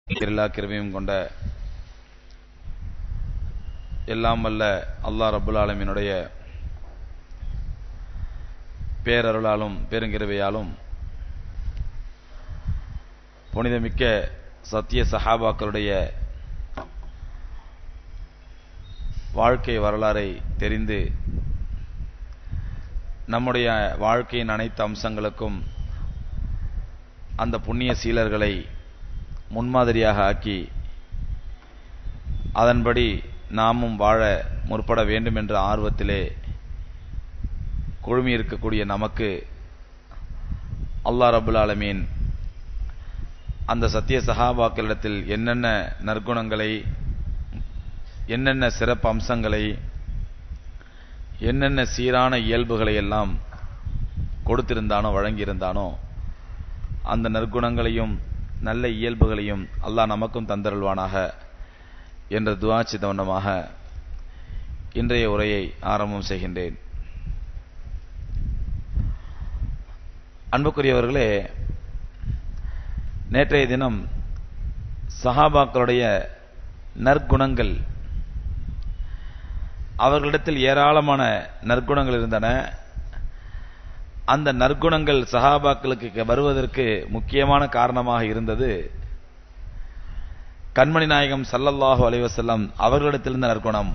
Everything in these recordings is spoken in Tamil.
எல்லா கிருபையும் கொண்ட எல்லாம் வல்ல அல்லாஹ் ரபுல் ஆலமீனுடைய பேரருளாலும் பெருங்கிருவையாலும் புனிதமிக்க சத்திய சஹாபாக்களுடைய வாழ்க்கை வரலாறை தெரிந்து நம்முடைய வாழ்க்கையின் அனைத்து அம்சங்களுக்கும் அந்த புண்ணிய சீலர்களை முன்மாதிரியாக ஆக்கி அதன்படி நாமும் வாழ முற்பட வேண்டும் என்ற ஆர்வத்திலே குழுமி இருக்கக்கூடிய நமக்கு அல்லாஹ் ரபுல் ஆலமீன் அந்த சத்திய சகாபாக்களிடத்தில் என்னென்ன நற்குணங்களை என்னென்ன சிறப்பு அம்சங்களை என்னென்ன சீரான இயல்புகளை எல்லாம் கொடுத்திருந்தானோ வழங்கியிருந்தானோ அந்த நற்குணங்களையும் நல்ல இயல்புகளையும் அல்லாஹ் நமக்கும் தந்தருள்வானாக என்ற துவா சிதவனமாக இன்றைய உரையை ஆரம்பம் செய்கின்றேன் அன்புக்குரியவர்களே நேற்றைய தினம் சஹாபாக்களுடைய நற்குணங்கள் அவர்களிடத்தில் ஏராளமான நற்குணங்கள் இருந்தன அந்த நற்குணங்கள் சஹாபாக்களுக்கு வருவதற்கு முக்கியமான காரணமாக இருந்தது கண்மணி நாயகம் சல்லல்லாஹு அலைவசல்லம் அவர்களிடத்திலிருந்த நற்குணம்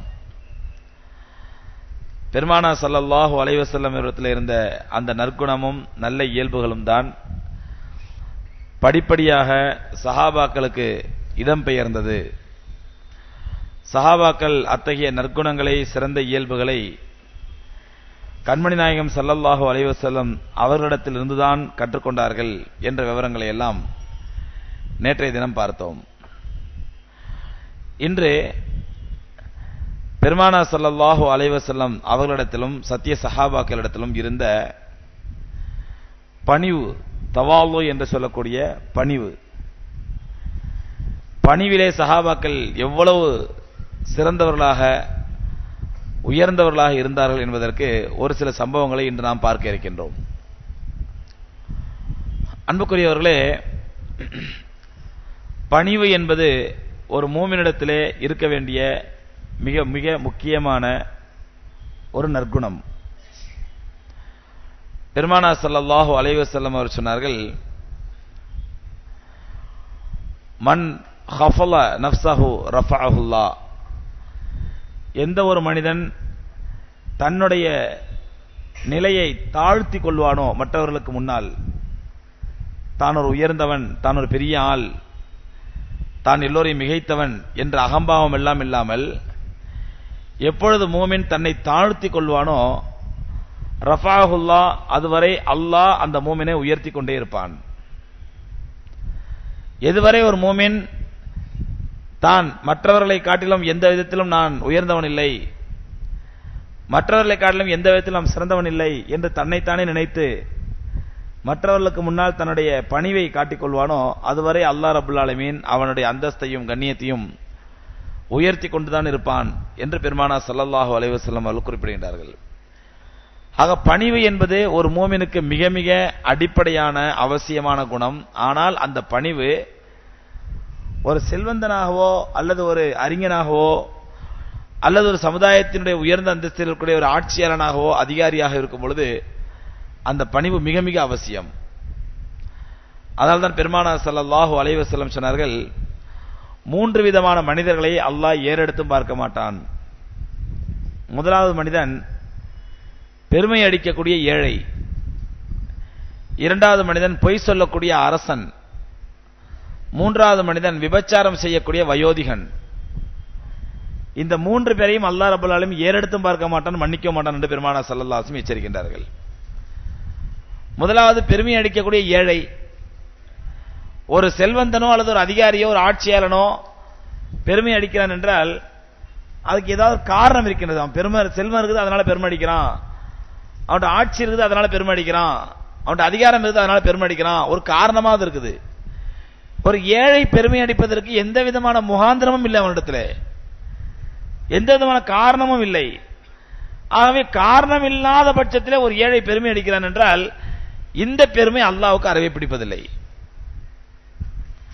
பெருமானா சல்லல்லாஹு அலைவசல்லம் இடத்தில் இருந்த அந்த நற்குணமும் நல்ல இயல்புகளும் தான் படிப்படியாக சஹாபாக்களுக்கு இடம்பெயர்ந்தது சஹாபாக்கள் அத்தகைய நற்குணங்களை சிறந்த இயல்புகளை கண்மணி நாயகம் சல்லல்லாஹு அலைவசல்லம் அவர்களிடத்தில் இருந்துதான் கற்றுக்கொண்டார்கள் என்ற விவரங்களை எல்லாம் நேற்றைய தினம் பார்த்தோம் இன்று பெருமானா சல்லல்லாஹு அலைவசல்லம் அவர்களிடத்திலும் சத்திய சஹாபாக்களிடத்திலும் இருந்த பணிவு தவாலு என்று சொல்லக்கூடிய பணிவு பணிவிலே சஹாபாக்கள் எவ்வளவு சிறந்தவர்களாக உயர்ந்தவர்களாக இருந்தார்கள் என்பதற்கு ஒரு சில சம்பவங்களை இன்று நாம் பார்க்க இருக்கின்றோம் அன்புக்குரியவர்களே பணிவு என்பது ஒரு மூமினிடத்திலே இருக்க வேண்டிய மிக மிக முக்கியமான ஒரு நற்குணம் பெருமானா சல்லாஹூ அலைவசல்லம் அவர் சொன்னார்கள் மண் ஹஃபல நப்சஹு ரஃபஅஹுல்லா எந்த ஒரு மனிதன் தன்னுடைய நிலையை தாழ்த்தி கொள்வானோ மற்றவர்களுக்கு முன்னால் தான் ஒரு உயர்ந்தவன் தான் ஒரு பெரிய ஆள் தான் எல்லோரையும் மிகைத்தவன் என்ற அகம்பாவம் எல்லாம் இல்லாமல் எப்பொழுது மூமின் தன்னை தாழ்த்தி கொள்வானோ ரஃபாஹுல்லா அதுவரை அல்லாஹ் அந்த மூமினை உயர்த்தி கொண்டே இருப்பான் எதுவரை ஒரு மூமின் தான் மற்றவர்களை காட்டிலும் எந்த விதத்திலும் நான் உயர்ந்தவன் இல்லை மற்றவர்களை காட்டிலும் எந்த விதத்திலும் நான் சிறந்தவன் இல்லை என்று தன்னைத்தானே நினைத்து மற்றவர்களுக்கு முன்னால் தன்னுடைய பணிவை காட்டிக்கொள்வானோ அதுவரை அல்லா ரபுல் ஆலமீன் அவனுடைய அந்தஸ்தையும் கண்ணியத்தையும் உயர்த்தி கொண்டுதான் இருப்பான் என்று பெருமானா சல்லல்லாஹு அலைவசல்லம் அவர்கள் குறிப்பிடுகின்றார்கள் ஆக பணிவு என்பது ஒரு மூமினுக்கு மிக மிக அடிப்படையான அவசியமான குணம் ஆனால் அந்த பணிவு ஒரு செல்வந்தனாகவோ அல்லது ஒரு அறிஞனாகவோ அல்லது ஒரு சமுதாயத்தினுடைய உயர்ந்த அந்தஸ்தில் இருக்கக்கூடிய ஒரு ஆட்சியாளனாகவோ அதிகாரியாக இருக்கும் பொழுது அந்த பணிவு மிக மிக அவசியம் அதனால்தான் பெருமானா சல்லாஹூ அலைவசல்லம் சொன்னார்கள் மூன்று விதமான மனிதர்களை அல்லாஹ் ஏறெடுத்தும் பார்க்க மாட்டான் முதலாவது மனிதன் பெருமை அடிக்கக்கூடிய ஏழை இரண்டாவது மனிதன் பொய் சொல்லக்கூடிய அரசன் மூன்றாவது மனிதன் விபச்சாரம் செய்யக்கூடிய வயோதிகன் இந்த மூன்று பேரையும் அல்லா ரபுல்லாலும் ஏறெடுத்தும் பார்க்க மாட்டான் மன்னிக்க மாட்டான் என்று பெருமானா சல்லல்லாசும் எச்சரிக்கின்றார்கள் முதலாவது பெருமை அடிக்கக்கூடிய ஏழை ஒரு செல்வந்தனோ அல்லது ஒரு அதிகாரியோ ஒரு ஆட்சியாளனோ பெருமை அடிக்கிறான் என்றால் அதுக்கு ஏதாவது காரணம் இருக்கின்றது அவன் பெருமை செல்வம் இருக்குது அதனால பெருமை அடிக்கிறான் அவன்கிட்ட ஆட்சி இருக்குது அதனால பெருமை அடிக்கிறான் அவன்கிட்ட அதிகாரம் இருக்குது அதனால பெருமை அடிக்கிறான் ஒரு காரணமாவது இருக்குது ஒரு ஏழை பெருமை அடிப்பதற்கு எந்த விதமான முகாந்திரமும் இல்லை அவனிடத்துல எந்த விதமான காரணமும் இல்லை ஆகவே காரணம் இல்லாத பட்சத்தில் ஒரு ஏழை பெருமை அடிக்கிறான் என்றால் இந்த பெருமை அல்லாவுக்கு அறவே பிடிப்பதில்லை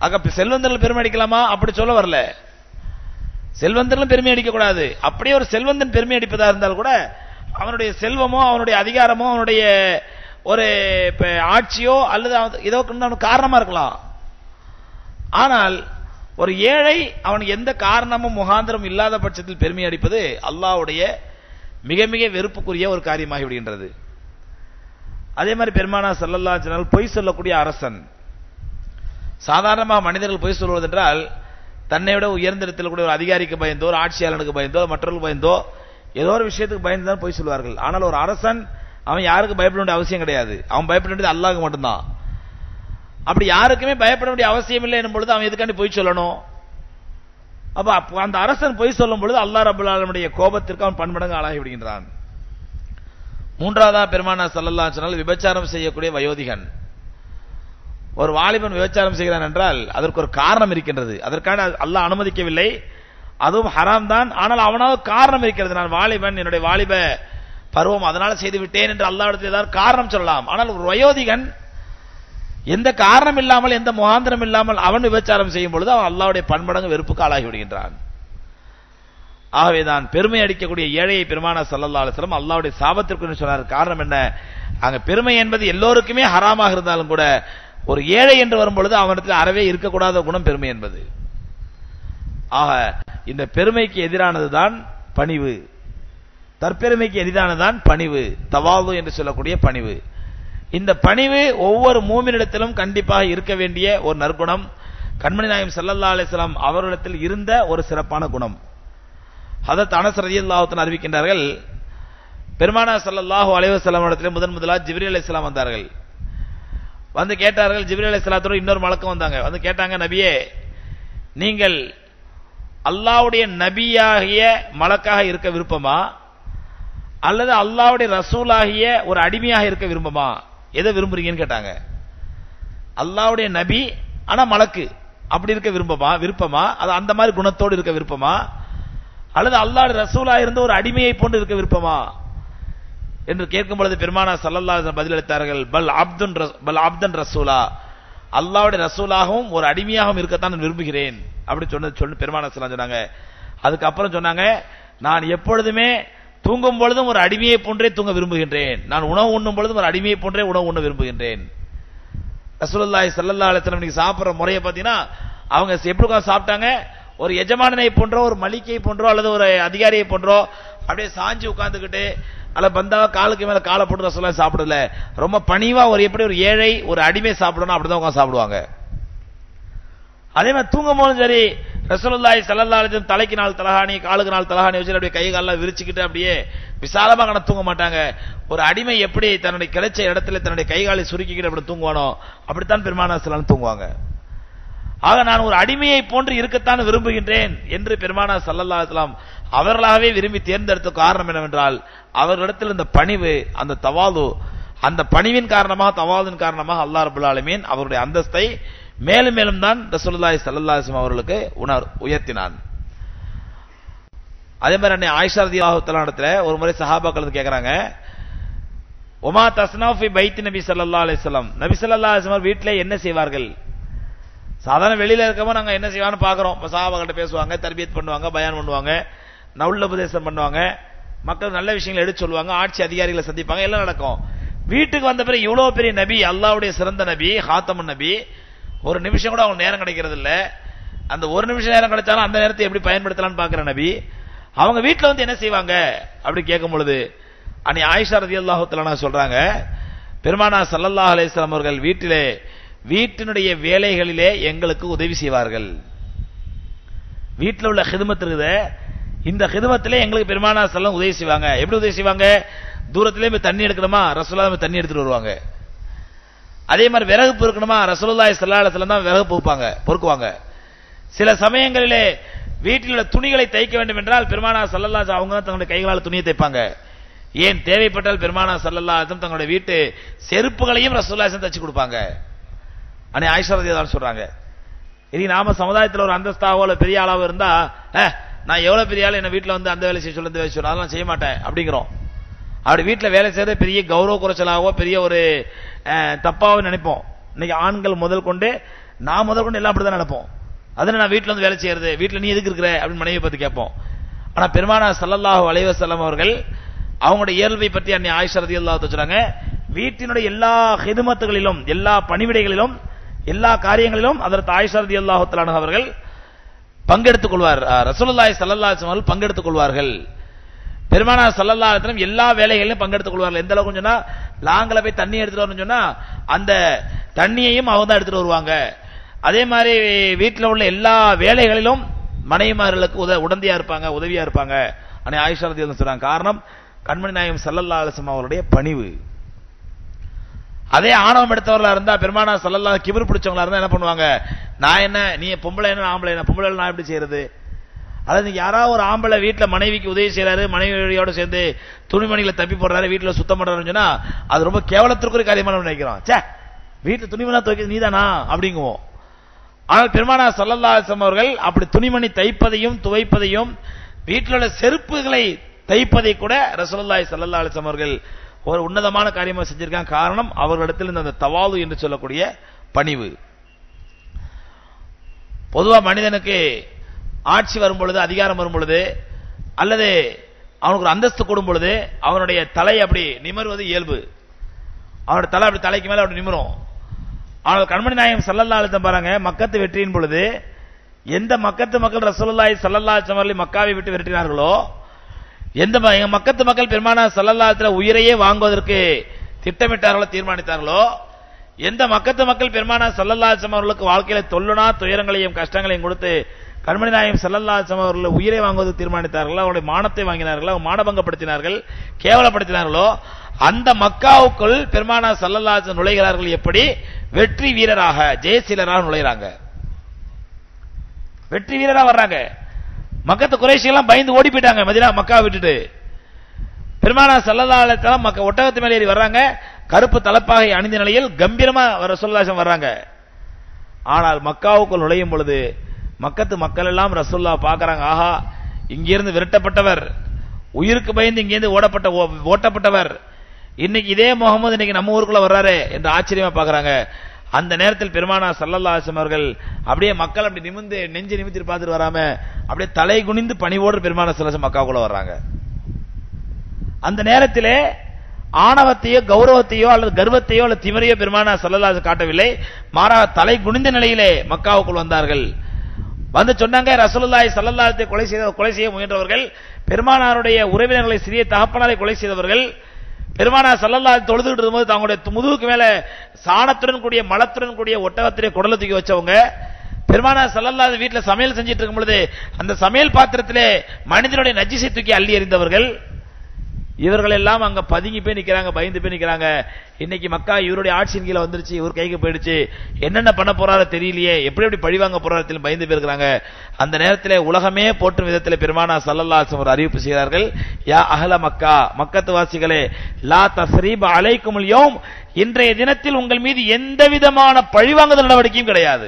ஆக இப்ப செல்வந்தர்கள் பெருமை அடிக்கலாமா அப்படி சொல்ல வரல செல்வந்தர்களும் பெருமை அடிக்க கூடாது அப்படியே ஒரு செல்வந்தன் பெருமை அடிப்பதா இருந்தால் கூட அவனுடைய செல்வமோ அவனுடைய அதிகாரமோ அவனுடைய ஒரு இப்ப ஆட்சியோ அல்லது அவன் ஏதோ ஒண்ணு அவனுக்கு காரணமா இருக்கலாம் ஆனால் ஒரு ஏழை அவனுக்கு எந்த காரணமும் முகாந்திரம் இல்லாத பட்சத்தில் பெருமை அடிப்பது அல்லாஹ்வுடைய மிக மிக வெறுப்புக்குரிய ஒரு காரியமாகி விடுகின்றது அதே மாதிரி பெருமானா சல்லல்லா சொன்னால் பொய் சொல்லக்கூடிய அரசன் சாதாரணமாக மனிதர்கள் பொய் சொல்வதென்றால் தன்னை விட உயர்ந்த இடத்தில் கூட ஒரு அதிகாரிக்கு பயந்தோ ஒரு ஆட்சியாளனுக்கு பயந்தோ மற்றவர்களுக்கு பயந்தோ ஏதோ ஒரு விஷயத்துக்கு பயந்து தான் பொய் சொல்வார்கள் ஆனால் ஒரு அரசன் அவன் யாருக்கு பயப்பட வேண்டிய அவசியம் கிடையாது அவன் பயப்பட வேண்டியது அல்லாஹ்க்கு மட்டும்தான் அப்படி யாருக்குமே பயப்பட வேண்டிய அவசியம் இல்லை என்னும் பொழுது அவன் எதுக்காண்டி பொய் சொல்லணும் அப்ப அப்ப அந்த அரசன் பொய் சொல்லும் பொழுது அல்லாஹ் ரபுல் ஆலமுடைய கோபத்திற்கு அவன் பன்மடங்கு ஆளாகி விடுகின்றான் மூன்றாவதா பெருமானா சல்லல்லா சொன்னால் விபச்சாரம் செய்யக்கூடிய வயோதிகன் ஒரு வாலிபன் விபச்சாரம் செய்கிறான் என்றால் அதற்கு ஒரு காரணம் இருக்கின்றது அதற்கான அல்லாஹ் அனுமதிக்கவில்லை அதுவும் ஹராம் தான் ஆனால் அவனாவது காரணம் இருக்கிறது நான் வாலிபன் என்னுடைய வாலிப பருவம் அதனால செய்து விட்டேன் என்று அல்லாஹ்விடத்தில் ஏதாவது காரணம் சொல்லலாம் ஆனால் ஒரு வயோதிகன் எந்த காரணம் இல்லாமல் எந்த முகாந்திரம் இல்லாமல் அவன் விபச்சாரம் செய்யும் பொழுது அவன் அல்லாஹ்வுடைய பன்மடங்கு வெறுப்புக்கு ஆளாகி விடுகின்றான் ஆகவேதான் பெருமை அடிக்கக்கூடிய ஏழையை பெருமான சல்லல்லா அலிஸ்லாம் அல்லாஹ்வுடைய சாபத்திற்கு சொன்னார் காரணம் என்ன அங்க பெருமை என்பது எல்லோருக்குமே ஹராமாக இருந்தாலும் கூட ஒரு ஏழை என்று வரும் பொழுது அவனிடத்தில் அறவே இருக்கக்கூடாத குணம் பெருமை என்பது ஆக இந்த பெருமைக்கு எதிரானதுதான் பணிவு தற்பெருமைக்கு எதிரானதுதான் பணிவு தவாவு என்று சொல்லக்கூடிய பணிவு இந்த பணிவு ஒவ்வொரு மூமினிடத்திலும் கண்டிப்பாக இருக்க வேண்டிய ஒரு நற்குணம் கண்மணி நாயம் சல்லல்லா அலிஸ்லாம் அவர்களிடத்தில் இருந்த ஒரு சிறப்பான குணம் ஹதத் அனஸ் ரதியல்லாஹுத்தன் அறிவிக்கின்றார்கள் பெருமானா சல்லல்லாஹு அலைஹி வஸல்லம் இடத்துல முதன் முதலாக ஜிப்ரீல் அலைஹிஸ்ஸலாம் வந்தார்கள் வந்து கேட்டார்கள் ஜிப்ரீல் அலைஹிஸ்ஸலாத்தோட இன்னொரு மலக்கம் வந்தாங்க வந்து கேட்டாங்க நபியே நீங்கள் அல்லாஹ்வுடைய நபியாகிய மலக்காக இருக்க விருப்பமா அல்லது அல்லாஹ்வுடைய ரசூலாகிய ஒரு அடிமையாக இருக்க விருப்பமா எதை விரும்புறீங்கன்னு கேட்டாங்க அல்லாஹ்வுடைய நபி ஆனா மலக்கு அப்படி இருக்க விருப்பமா விருப்பமா அது அந்த மாதிரி குணத்தோடு இருக்க விருப்பமா அல்லது அல்லாஹ் ரசூலா இருந்த ஒரு அடிமையை போன்று இருக்க விருப்பமா என்று கேட்கும் பொழுது பெருமானா சல்லல்லா பதிலளித்தார்கள் பல் அப்துன் பல் அப்தன் ரசூலா அல்லாவுடைய ரசூலாகவும் ஒரு அடிமையாகவும் இருக்கத்தான் நான் விரும்புகிறேன் அப்படி சொன்னது சொல்லி பெருமானா சல்லா சொன்னாங்க அதுக்கப்புறம் சொன்னாங்க நான் எப்பொழுதுமே தூங்கும் பொழுதும் ஒரு அடிமையை போன்றே தூங்க விரும்புகின்றேன் நான் உணவு உண்ணும் பொழுதும் ஒரு அடிமையை போன்றே உணவு உண்ண விரும்புகின்றேன் ரசூலுல்லாஹி ஸல்லல்லாஹு அலைஹி வஸல்லம் நீங்க சாப்பிடுற முறையை பார்த்தீங்கன்னா அவங்க எப்படி உட்கார்ந்து சாப்பிட்டாங்க ஒரு எஜமானனை போன்றோ ஒரு மலிக்கை போன்றோ அல்லது ஒரு அதிகாரியை போன்றோ அப்படியே சாஞ்சி உட்கார்ந்துக்கிட்டு அல்ல பந்தாவா காலுக்கு மேல காலை போட்டு ரசூலுல்லாஹி சாப்பிடல ரொம்ப பணிவா ஒரு எப்படி ஒரு ஏழை ஒரு அடிமை சாப்பிடணும் அப்படிதான் உட்கார்ந்து சாப்பிடுவாங்க அதே மாதிரி தூங்கும் போதும் சரி ரசூலுல்லாஹி ஸல்லல்லாஹு அலைஹி வஸல்லம் தலைக்கு நாள் தலகாணி காலுக்கு நாள் தலகாணி வச்சு அப்படியே கை காலெல்லாம் விரிச்சுக்கிட்டு அப்படியே விசாலமா கண தூங்க மாட்டாங்க ஒரு அடிமை எப்படி தன்னுடைய கிடைச்ச இடத்துல தன்னுடைய கை காலை சுருக்கிக்கிட்டு அப்படி தூங்குவானோ அப்படித்தான் பெருமானா ஸல்லல்லாஹு தூங்குவாங்க ஆக நான் ஒரு அடிமையை போன்று இருக்கத்தான் விரும்புகின்றேன் என்று பெருமானா சல்லல்லா அலிஸ்லாம் அவர்களாகவே விரும்பி தேர்ந்தெடுத்த காரணம் என்னவென்றால் அவர்களிடத்தில் இந்த பணிவு அந்த தவாது அந்த பணிவின் காரணமாக தவாதின் காரணமாக அல்லாஹ் ரபுல் ஆலமீன் அவருடைய அந்தஸ்தை மேலும் மேலும் தான் ரசூலுல்லாஹி ஸல்லல்லாஹு அலைஹி வஸல்லம் அவர்களுக்கு உணர் உயர்த்தினான் அதே மாதிரி அன்னை ஆயிஷா ரலியல்லாஹு தஆலா இடத்துல ஒரு முறை சஹாபாக்கள் வந்து கேக்குறாங்க ஒமா தஸ்னாஃபி பைத் நபி ஸல்லல்லாஹு அலைஹி வஸல்லம் நபி ஸல்லல்லாஹு அலைஹி வஸல்லம் வீட்டிலே என்ன செய்வார்கள் சாதாரண வெளியில இருக்கவங்க நாங்க என்ன செய்வான்னு பாக்குறோம் சஹாபாக்கிட்ட பேசுவாங்க தர்பியத் பண்ணுவாங்க பயான் பண்ணுவாங்க நவுல் உபதேசம் பண்ணுவாங்க மக்கள் நல்ல விஷயங்களை எடுத்து சொல்லுவாங்க ஆட்சி அதிகாரிகளை சந்திப்பாங்க எல்லாம் நடக்கும் வீட்டுக்கு வந்த பிறகு இவ்வளவு பெரிய நபி அல்லாவுடைய சிறந்த நபி ஹாத்தமன் நபி ஒரு நிமிஷம் கூட அவங்க நேரம் கிடைக்கிறது இல்ல அந்த ஒரு நிமிஷம் நேரம் கிடைச்சாலும் அந்த நேரத்தை எப்படி பயன்படுத்தலாம்னு பாக்குற நபி அவங்க வீட்டுல வந்து என்ன செய்வாங்க அப்படி கேட்கும் பொழுது அன்னை ஆயிஷா ரதி அல்லாஹுத்தலான சொல்றாங்க பெருமானா சல்லல்லாஹ் அலைஹிஸ்ஸலாம் அவர்கள் வீட்டிலே வீட்டினுடைய வேலைகளிலே எங்களுக்கு உதவி செய்வார்கள் வீட்டில் உள்ள ஹிதமத் இருக்குது இந்த ஹிதமத்திலே எங்களுக்கு பெருமானா செல்லம் உதவி செய்வாங்க எப்படி உதவி செய்வாங்க தூரத்திலே போய் தண்ணி எடுக்கணுமா ரசோல்லா போய் தண்ணி எடுத்துட்டு வருவாங்க அதே மாதிரி விறகு பொறுக்கணுமா ரசோல்லாய் செல்லாலத்துல தான் விறகு பொறுப்பாங்க பொறுக்குவாங்க சில சமயங்களிலே வீட்டில் உள்ள துணிகளை தைக்க வேண்டும் என்றால் பெருமானா சல்லல்லா அவங்க தான் தங்களுடைய கைகளால் துணியை தைப்பாங்க ஏன் தேவைப்பட்டால் பெருமானா சல்லல்லா தங்களுடைய வீட்டு செருப்புகளையும் ரசோல்லாசம் தச்சு கொடுப்பாங்க அன்னை ஆயிஷா ரதி தான் சொல்றாங்க இனி நாம சமுதாயத்தில் ஒரு அந்தஸ்தாவோ இல்ல பெரிய ஆளாவோ இருந்தா நான் எவ்வளவு பெரிய ஆள் என்ன வீட்டுல வந்து அந்த வேலை செய்ய சொல்ல இந்த வேலை சொல்ல அதெல்லாம் செய்ய மாட்டேன் அப்படிங்கிறோம் அப்படி வீட்டுல வேலை செய்யறது பெரிய கௌரவ குறைச்சலாவோ பெரிய ஒரு தப்பாவோ நினைப்போம் இன்னைக்கு ஆண்கள் முதல் கொண்டு நான் முதல் கொண்டு எல்லாம் அப்படிதான் நடப்போம் அதுல நான் வீட்டுல வந்து வேலை செய்யறது வீட்டுல நீ எதுக்கு இருக்கிற அப்படின்னு மனைவி பத்தி கேட்போம் ஆனா பெருமானா ஸல்லல்லாஹு அலைஹி வஸல்லம் அவர்கள் அவங்களுடைய இயல்பை பற்றி அன்னை ஆயிஷா ரலியல்லாஹு சொல்றாங்க வீட்டினுடைய எல்லா ஹிதுமத்துகளிலும் எல்லா பணிவிடைகளிலும் எல்லா காரியங்களிலும் அதற்கு ஆயிஷா ரலியல்லாஹு தஆலா அவர்கள் பங்கெடுத்துக் கொள்வார் அஹ், ரசூலுல்லாஹி ஸல்லல்லாஹு அலைஹி வஸல்லம் அவர்கள் பங்கெடுத்துக் கொள்வார்கள் பெருமானா சல்லல்லா அலிஸ்லம் எல்லா வேலைகளிலும் பங்கெடுத்துக் கொள்வார்கள் எந்த அளவுக்கு சொன்னா லாங்கில போய் தண்ணி எடுத்துட்டு வரணும்னு சொன்னா அந்த தண்ணியையும் அவங்க தான் எடுத்துட்டு வருவாங்க அதே மாதிரி வீட்டில் உள்ள எல்லா வேலைகளிலும் மனைவிமார்களுக்கு உத உடந்தையா இருப்பாங்க உதவியா இருப்பாங்க அன்னை ஆயிஷா ரதி சொல்றாங்க காரணம் கண்மணி நாயகம் சல்லல்லா அலிஸ்லம் அவருடைய பணிவு அதே ஆணவம் எடுத்தவர்களா இருந்தா பெருமானா சல்லல்லா கிபிர் பிடிச்சவங்களா இருந்தா என்ன பண்ணுவாங்க நான் என்ன நீ பொம்பளை என்ன ஆம்பளை என்ன பொம்பளை நான் எப்படி செய்யறது அதாவது யாராவது ஒரு ஆம்பளை வீட்டுல மனைவிக்கு உதவி செய்யறாரு மனைவியோட சேர்ந்து துணிமணிகளை தப்பி போடுறாரு வீட்டுல சுத்தம் பண்றாருன்னு சொன்னா அது ரொம்ப கேவலத்திற்குரிய காரியமா நம்ம நினைக்கிறோம் சே வீட்டுல துணிமணி துவைக்கிறது நீதானா அப்படிங்குவோம் ஆனால் பெருமானா சல்லல்லா அலிஸ்லாம் அவர்கள் அப்படி துணிமணி தைப்பதையும் துவைப்பதையும் வீட்டில் உள்ள செருப்புகளை தைப்பதை கூட ரசூலுல்லாஹி ஸல்லல்லாஹு அலைஹி வஸல்லம் அவர்கள் ஒரு உன்னதமான காரியமா செஞ்சிருக்காங்க காரணம் அவர்களிடத்தில் இருந்த அந்த தவாலு என்று சொல்லக்கூடிய பணிவு பொதுவா மனிதனுக்கு ஆட்சி வரும் பொழுது அதிகாரம் வரும் பொழுது அல்லது அவனுக்கு ஒரு அந்தஸ்து கூடும் பொழுது அவனுடைய தலை அப்படி நிமர்வது இயல்பு அவனுடைய தலை அப்படி தலைக்கு மேல அப்படி நிமிரும் ஆனால் கண்மணி நாயகம் சல்லல்லா அழுத்தம் பாருங்க மக்கத்து வெற்றியின் பொழுது எந்த மக்கத்து மக்கள் ரசூலுல்லாஹி ஸல்லல்லாஹு அலைஹி வஸல்லம் மக்காவை விட்டு விரட்டினார்களோ எந்த ம- எங்க மக்கத்து மக்கள் பெருமானா சல்லல்லாஹு உயிரையே வாங்குவதற்கு திட்டமிட்டார்களோ தீர்மானித்தார்களோ எந்த மக்கத்து மக்கள் பெருமானா சல்லல்லாஹு அலைஹி வஸல்லம் அவர்களுக்கு வாழ்க்கையில தொல்லுனா துயரங்களையும் கஷ்டங்களையும் கொடுத்து கண்மணி நாயகம் சல்லல்லாஹு அலைஹி வஸல்லம் அவர்கள் உயிரை வாங்குவதற்கு தீர்மானித்தார்களோ அவருடைய மானத்தை வாங்கினார்களோ அவங்க மானபங்கப்படுத்தினார்கள் கேவலப்படுத்தினார்களோ அந்த மக்காவுக்குள் பெருமானா சல்லல்லாஹு அலைஹி வஸல்லம் நுழைகிறார்கள் எப்படி வெற்றி வீரராக ஜெயசீலராக நுழைகிறாங்க வெற்றி வீரரா வர்றாங்க மக்கத்து குறைஷி எல்லாம் பயந்து ஓடி போயிட்டாங்க மதினா மக்கா விட்டுட்டு பெருமானா சல்லல்லாஹு மக்க ஒட்டகத்து மேலே ஏறி வர்றாங்க கருப்பு தலப்பாகை அணிந்த நிலையில் கம்பீரமா வர சொல்லாசம் வர்றாங்க ஆனால் மக்காவுக்குள் நுழையும் பொழுது மக்கத்து மக்கள் எல்லாம் ரசூல்லா பார்க்கறாங்க ஆஹா இங்கிருந்து விரட்டப்பட்டவர் உயிருக்கு பயந்து இங்கிருந்து ஓடப்பட்ட ஓ- ஓட்டப்பட்டவர் இன்னைக்கு இதே முகமது இன்னைக்கு நம்ம ஊருக்குள்ள வர்றாரு என்று ஆச்சரியமா பார்க்கறாங்க அந்த நேரத்தில் பெருமானா சல்லல்லா அலிஸ்லாம் அவர்கள் அப்படியே மக்கள் அப்படி நிமிந்து நெஞ்சு நிமித்தி பார்த்துட்டு வராம அப்படியே தலை குனிந்து பணிவோடு பெருமானா சல்லல்லாஹு மக்காவுக்குள்ள வர்றாங்க அந்த நேரத்திலே ஆணவத்தையோ கௌரவத்தையோ அல்லது கர்வத்தையோ அல்லது திமிரையோ பெருமானா சல்லல்லாஹு காட்டவில்லை மாறாக தலை குனிந்த நிலையிலே மக்காவுக்குள் வந்தார்கள் வந்து சொன்னாங்க ரசூலுல்லாஹி ஸல்லல்லாஹு அலைஹி கொலை செய்த கொலை செய்ய முயன்றவர்கள் பெருமானாருடைய உறவினர்களை சிறிய தகப்பனாரை கொலை செய்தவர்கள் பெருமானார் ஸல்லல்லாஹு அலைஹி தொழுதுகிட்டு இருக்கும்போது தங்களுடைய முதுகுக்கு மேல சாணத்துடன் கூடிய மலத்துடன் கூடிய ஒட்டகத்திலே குடலை தூக்கி வச்சவங்க பெருமானார் ஸல்லல்லாஹு அலைஹி வீட்டுல சமையல் செஞ்சிட்டு இருக்கும் பொழுது அந்த சமையல் பாத்திரத்திலே மனிதனுடைய நஜிசை தூக்கி அள்ளி எறிந்தவர்கள் இவர்கள் எல்லாம் அங்க பதுங்கி போய் நிக்கிறாங்க பயந்து போய் நிக்கிறாங்க இன்னைக்கு மக்கா இவருடைய ஆட்சியின் கீழ வந்துருச்சு இவர் கைக்கு போயிடுச்சு என்னென்ன பண்ண போறாரோ தெரியலையே எப்படி எப்படி பழிவாங்க போறாரு பயந்து போயிருக்கிறாங்க அந்த நேரத்திலே உலகமே போற்றும் விதத்திலே பெருமானா சல்லல்லாஹு ஒரு அறிவிப்பு செய்தார்கள் யா அஹல மக்கா மக்கத்து வாசிகளே லா தஸ்ரீப் அலைக்குமுல் யௌம் இன்றைய தினத்தில் உங்கள் மீது எந்த விதமான பழிவாங்குதல் நடவடிக்கையும் கிடையாது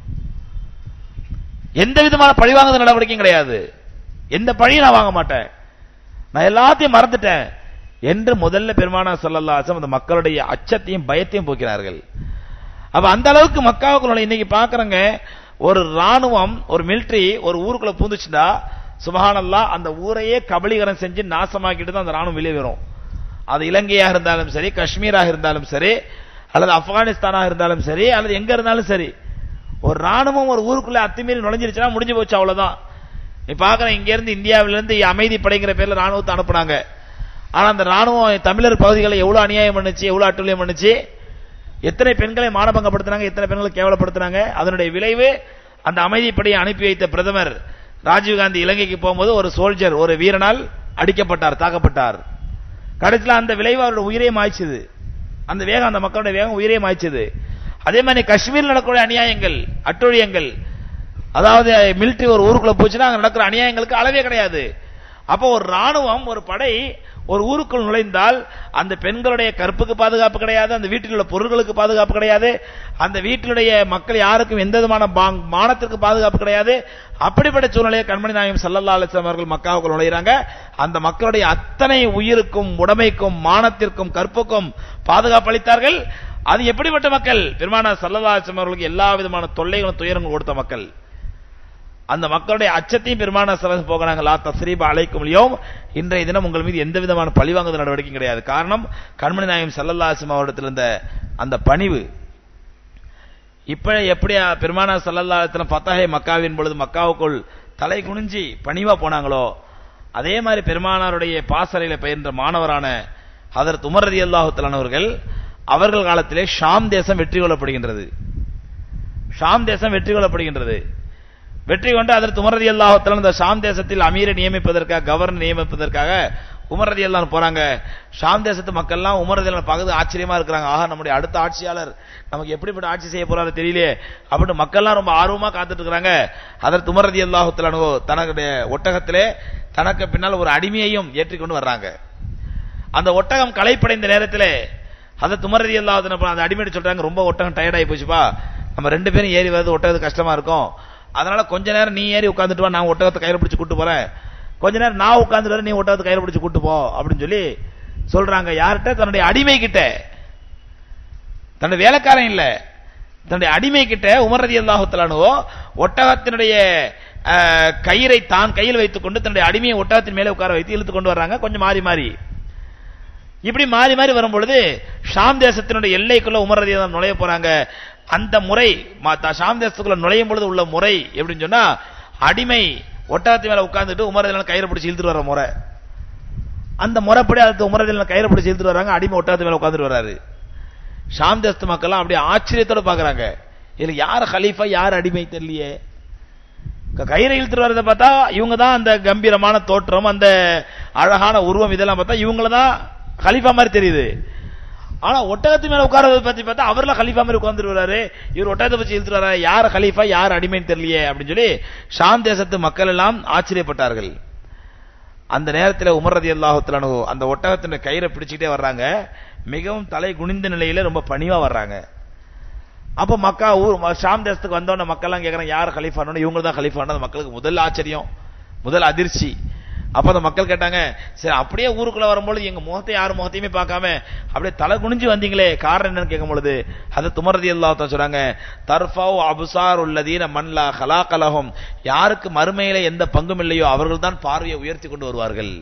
எந்த விதமான பழிவாங்குதல் நடவடிக்கையும் கிடையாது எந்த பழியும் நான் வாங்க மாட்டேன் நான் எல்லாத்தையும் மறந்துட்டேன் என்று முதல்ல பெருமானா ஸல்லல்லாஹு அலைஹி வஸல்லம் அந்த மக்களுடைய அச்சத்தையும் பயத்தையும் போக்கிறார்கள் அப்ப அந்த அளவுக்கு மக்காவுக்குள்ள இன்னைக்கு பாக்குறங்க ஒரு ராணுவம் ஒரு மிலிட்டரி ஒரு ஊருக்குள்ள பூந்துச்சுட்டா சுபஹானல்லாஹ் அந்த ஊரையே கபலீகரம் செஞ்சு நாசமாக்கிட்டு தான் அந்த ராணுவம் வெளியே வரும் அது இலங்கையாக இருந்தாலும் சரி காஷ்மீராக இருந்தாலும் சரி அல்லது ஆப்கானிஸ்தானாக இருந்தாலும் சரி அல்லது எங்க இருந்தாலும் சரி ஒரு ராணுவம் ஒரு ஊருக்குள்ள அத்துமீறி நுழைஞ்சிருச்சுன்னா முடிஞ்சு போச்சு அவ்வளவுதான் நீ பாக்குறேன் இங்க இருந்து இந்தியாவில இருந்து அமைதி படைங்கிற பேர்ல ராணுவத்தை அனுப்புனாங்க ஆனா அந்த ராணுவம் தமிழர் பகுதிகளை எவ்வளவு அநியாயம் பண்ணுச்சு எவ்வளவு அட்டுழியம் பண்ணுச்சு எத்தனை பெண்களை மானபங்கப்படுத்தினாங்க எத்தனை பெண்களை கேவலப்படுத்தினாங்க அதனுடைய விளைவு அந்த அமைதிப்படையை அனுப்பி வைத்த பிரதமர் ராஜீவ்காந்தி இலங்கைக்கு போகும்போது ஒரு சோல்ஜர் ஒரு வீரனால் அடிக்கப்பட்டார் தாக்கப்பட்டார் கடைசியில் அந்த விளைவு அவருடைய உயிரே மாய்ச்சது அந்த வேகம் அந்த மக்களுடைய வேகம் உயிரே மாய்ச்சது அதே மாதிரி காஷ்மீரில் நடக்கக்கூடிய அநியாயங்கள் அட்டொழியங்கள் அதாவது மிலிட்டரி ஒரு ஊருக்குள்ள போச்சுன்னா அங்க நடக்கிற அநியாயங்களுக்கு அளவே கிடையாது அப்போ ஒரு ராணுவம் ஒரு படை ஒரு ஊருக்குள் நுழைந்தால் அந்த பெண்களுடைய கற்புக்கு பாதுகாப்பு கிடையாது அந்த வீட்டில் உள்ள பொருட்களுக்கு பாதுகாப்பு கிடையாது அந்த வீட்டிலுடைய மக்கள் யாருக்கும் எந்த விதமான பாங்- மானத்திற்கு பாதுகாப்பு கிடையாது அப்படிப்பட்ட சூழ்நிலையை கண்மணி நாயகம் சல்லல்லா அலிஸ்லாம் அவர்கள் மக்காவுக்குள் நுழைகிறாங்க அந்த மக்களுடைய அத்தனை உயிருக்கும் உடைமைக்கும் மானத்திற்கும் கற்புக்கும் பாதுகாப்பு அளித்தார்கள் அது எப்படிப்பட்ட மக்கள் பெருமானா சல்லல்லா அலிஸ்லாம் அவர்களுக்கு எல்லா விதமான தொல்லைகளும் துயரங்களும் கொடுத்த மக்கள் அந்த மக்களுடைய அச்சத்தையும் பெருமான சலம் போகிறாங்க லா தஸ்ரீப அழைக்கும் லியோம் இன்றைய தினம் உங்கள் மீது எந்த விதமான பழிவாங்குதல் நடவடிக்கையும் கிடையாது காரணம் கண்மணி நாயம் சல்லல்லாசிம் அவரிடத்தில் இருந்த அந்த பணிவு இப்ப எப்படியா பெருமானா சல்லல்லாத்திரம் பத்தாகை மக்காவின் பொழுது மக்காவுக்குள் தலை குனிஞ்சி பணிவா போனாங்களோ அதே மாதிரி பெருமானாருடைய பாசறையில பயின்ற மாணவரான ஹதரத் உமர் ரதி அல்லாஹுத்தலானவர்கள் அவர்கள் காலத்திலே ஷாம் தேசம் வெற்றி கொள்ளப்படுகின்றது ஷாம் தேசம் வெற்றி கொள்ளப்படுகின்றது வெற்றி கொண்டு அதற்கு உமரதி அல்லாஹத்தில் இந்த ஷாம் தேசத்தில் அமீரை நியமிப்பதற்காக கவர்னர் நியமிப்பதற்காக உமரதி எல்லாம் போறாங்க ஷாம் தேசத்து மக்கள்லாம் உமரதி எல்லாம் பார்க்கறது ஆச்சரியமா இருக்கிறாங்க ஆஹா நம்முடைய அடுத்த ஆட்சியாளர் நமக்கு எப்படிப்பட்ட ஆட்சி செய்ய போறாரு தெரியலையே அப்படின்னு மக்கள்லாம் ரொம்ப ஆர்வமா காத்துட்டு இருக்கிறாங்க அதற்கு உமரதி அல்லாஹத்தில் தனக்குடைய ஒட்டகத்திலே தனக்கு பின்னால் ஒரு அடிமையையும் ஏற்றிக்கொண்டு வர்றாங்க அந்த ஒட்டகம் களைப்படைந்த நேரத்திலே அதை துமரதி அல்லாஹ் அந்த அடிமையை சொல்றாங்க ரொம்ப ஒட்டகம் டயர்ட் ஆகி போச்சுப்பா நம்ம ரெண்டு பேரும் ஏறி வருது ஒட்டகத்து கஷ்டமா இருக்கும் அதனால கொஞ்ச நேரம் நீ ஏறி உட்காந்துட்டு வா நான் ஒட்டகத்தை கையில பிடிச்சு கூட்டு போறேன் கொஞ்ச நேரம் நான் உட்காந்துட்டு வரேன் நீ ஒட்டகத்தை கையில பிடிச்சு கூட்டு போ அப்படின்னு சொல்லி சொல்றாங்க யார்கிட்ட தன்னுடைய அடிமை கிட்ட தன்னுடைய வேலைக்காரன் இல்ல தன்னுடைய அடிமை கிட்ட உமரதி அல்லாஹுத்தலானுவோ ஒட்டகத்தினுடைய அஹ், கயிறை தான் கையில் வைத்துக் கொண்டு தன்னுடைய அடிமையை ஒட்டகத்தின் மேலே உட்கார வைத்து இழுத்து கொண்டு வர்றாங்க கொஞ்சம் மாறி மாறி இப்படி மாறி மாறி வரும் பொழுது ஷாம் தேசத்தினுடைய எல்லைக்குள்ள உமர் ரதி நுழைய போறாங்க அந்த முறை ம- த- ஷாம் தேசத்துக்குள்ள நுழையும் பொழுது உள்ள முறை எப்படின்னு சொன்னா அடிமை ஒட்டகத்து மேல உட்கார்ந்துட்டு உமர் ரதி கயிறை பிடிச்சி இழுத்துட்டு வர முறை அந்த முறைப்படி அடுத்து உமர் ரதி கயிறை பிடிச்சி இழுத்துட்டு வராங்க அடிமை ஒட்டகத்து மேல உட்கார்ந்துட்டு வராரு ஷாம் தேசத்து மக்கள்லாம் அப்படியே ஆச்சரியத்தோட பாக்குறாங்க இதுல யார் ஹலீஃபா யார் அடிமை தெரியலையே க- கயிறை இழுத்துட்டு வரதை பார்த்தா இவங்க தான் அந்த கம்பீரமான தோற்றம் அந்த அழகான உருவம் இதெல்லாம் பார்த்தா இவங்கள தான் கலீஃபா மாதிரி தெரியுது ஆனா ஒட்டகத்து மேல உட்காரத பத்தி பார்த்தா அவர்லாம் கலீஃபா மாதிரி உட்கார்ந்துட்டு வராரு இவர் ஒட்டகத்தை பத்தி இழுத்துட்டு வராரு யார் கலீஃபா யார் அடிமைன்னு தெரியலையே அப்படின்னு சொல்லி ஷாம் தேசத்து மக்கள் எல்லாம் ஆச்சரியப்பட்டார்கள் அந்த நேரத்தில் உமர் ரதி அல்லாஹுத்தலானு அந்த ஒட்டகத்தினுடைய கயிறை பிடிச்சிக்கிட்டே வர்றாங்க மிகவும் தலை குனிந்த நிலையில ரொம்ப பணிவா வர்றாங்க அப்ப மக்கா ஊர் ம- ஷாம் தேசத்துக்கு வந்தோடனே மக்கள்லாம் கேட்கறாங்க யார் கலீஃபானு இவங்க தான் கலீஃபானு அந்த மக்களுக்கு முதல் ஆச்சரியம் முதல் அதிர்ச்சி அப்ப அந்த மக்கள் கேட்டாங்க சரி அப்படியே ஊருக்குள்ள வரும்பொழுது எங்க முகத்தை யார் முகத்தையுமே பார்க்காம அப்படியே தலை குனிஞ்சு வந்தீங்களே காரணம் என்னன்னு கேட்கும் பொழுது அது துமரதி அல்லாஹ் சொல்றாங்க தர்ஃபவ் அபுசார் உள்ளதீன மன்லா ஹலாகலகம் யாருக்கு மறுமையில எந்த பங்கும் இல்லையோ அவர்கள் தான் பார்வையை உயர்த்தி கொண்டு வருவார்கள்